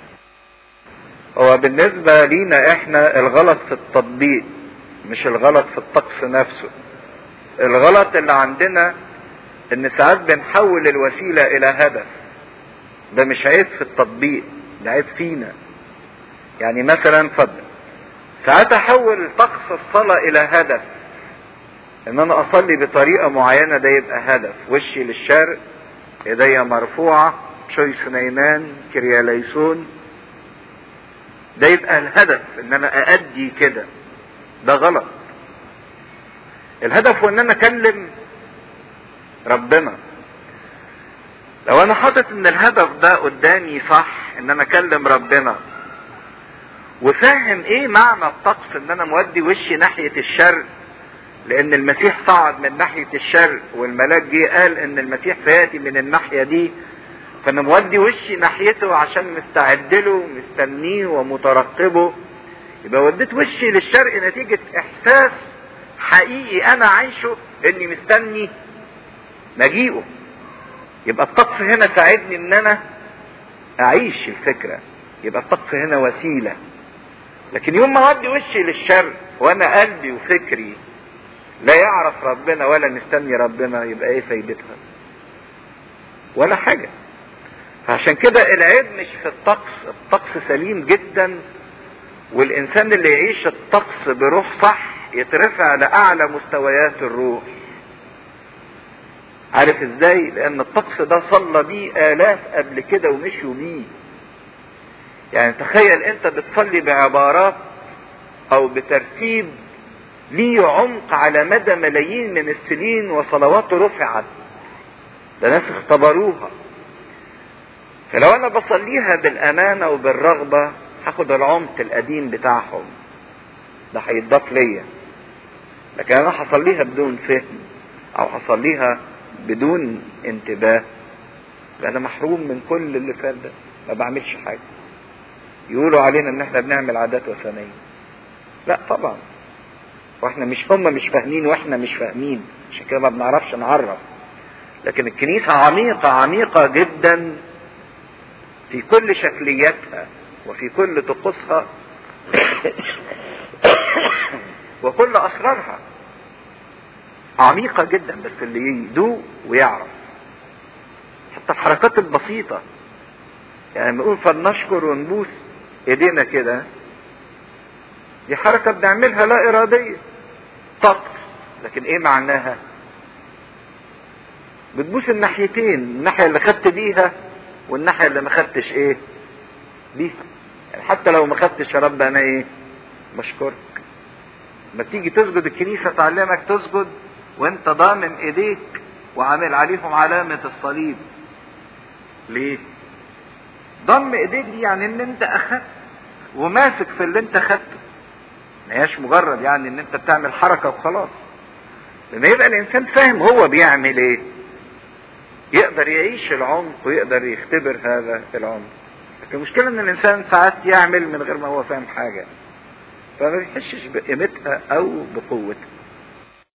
هو بالنسبة لينا احنا الغلط في التطبيق مش الغلط في الطقس نفسه الغلط اللي عندنا ان ساعات بنحول الوسيلة الى هدف ده مش عيب في التطبيق ده عيب فينا يعني مثلا فضل ساعات احول طقس الصلاة الى هدف ان انا اصلي بطريقة معينة ده يبقى هدف وشي للشرق ايديا مرفوعة تشوي سنينان كرياليسون ده يبقى الهدف ان انا اادي كده ده غلط الهدف هو ان انا اكلم ربنا لو انا حاطط ان الهدف ده قدامي صح ان انا اكلم ربنا وفاهم ايه معنى الطقس ان انا مودي وشي ناحية الشرق لان المسيح صعد من ناحية الشرق والملاك جه قال ان المسيح سياتي من الناحية دي فانا مودي وشي ناحيته عشان مستعد له مستنيه ومترقبه يبقى وديت وشي للشرق نتيجة احساس حقيقي انا عايشه اني مستني مجيئه يبقى الطقس هنا ساعدني ان انا اعيش الفكرة يبقى الطقس هنا وسيلة لكن يوم ما اودي وشي للشرق وانا قلبي وفكري لا يعرف ربنا ولا مستني ربنا يبقى ايه فايدتها ولا حاجة فعشان كده العيب مش في الطقس الطقس سليم جدا والانسان اللي يعيش الطقس بروح صح يترفع لاعلى مستويات الروح عارف ازاي لان الطقس ده صلى بيه الاف قبل كده ومشوا بيه يعني تخيل انت بتصلي بعبارات او بترتيب ليه عمق على مدى ملايين من السنين وصلوات رفعت ده ناس اختبروها فلو انا بصليها بالامانه وبالرغبه هاخد العمق القديم بتاعهم ده هيتضاف ليا لكن انا هصليها بدون فهم او هصليها بدون انتباه انا محروم من كل اللي فات ده ما بعملش حاجه يقولوا علينا ان احنا بنعمل عادات وثنيه لا طبعا واحنا مش هم مش فاهمين واحنا مش فاهمين عشان كده ما بنعرفش نعرف لكن الكنيسة عميقة عميقة جدا في كل شكلياتها وفي كل طقوسها وكل اسرارها عميقة جدا بس اللي يدوق ويعرف حتى الحركات البسيطة يعني نقول فلنشكر ونبوس ايدينا كده دي حركة بنعملها لا ارادية طقس لكن ايه معناها بتبوس الناحيتين الناحية اللي خدت بيها والناحية اللي ما خدتش ايه بيها يعني حتى لو ما خدتش يا رب انا ايه بشكرك ما تيجي تسجد الكنيسة تعلمك تسجد وانت ضامن ايديك وعامل عليهم علامة الصليب ليه ضم ايديك دي يعني ان انت اخدت وماسك في اللي انت خدته ما هياش مجرد يعني ان انت بتعمل حركة وخلاص لما يبقى الانسان فاهم هو بيعمل ايه يقدر يعيش العمق ويقدر يختبر هذا العمق لكن المشكلة ان الانسان ساعات يعمل من غير ما هو فاهم حاجة فما بيحسش بقيمتها او بقوتها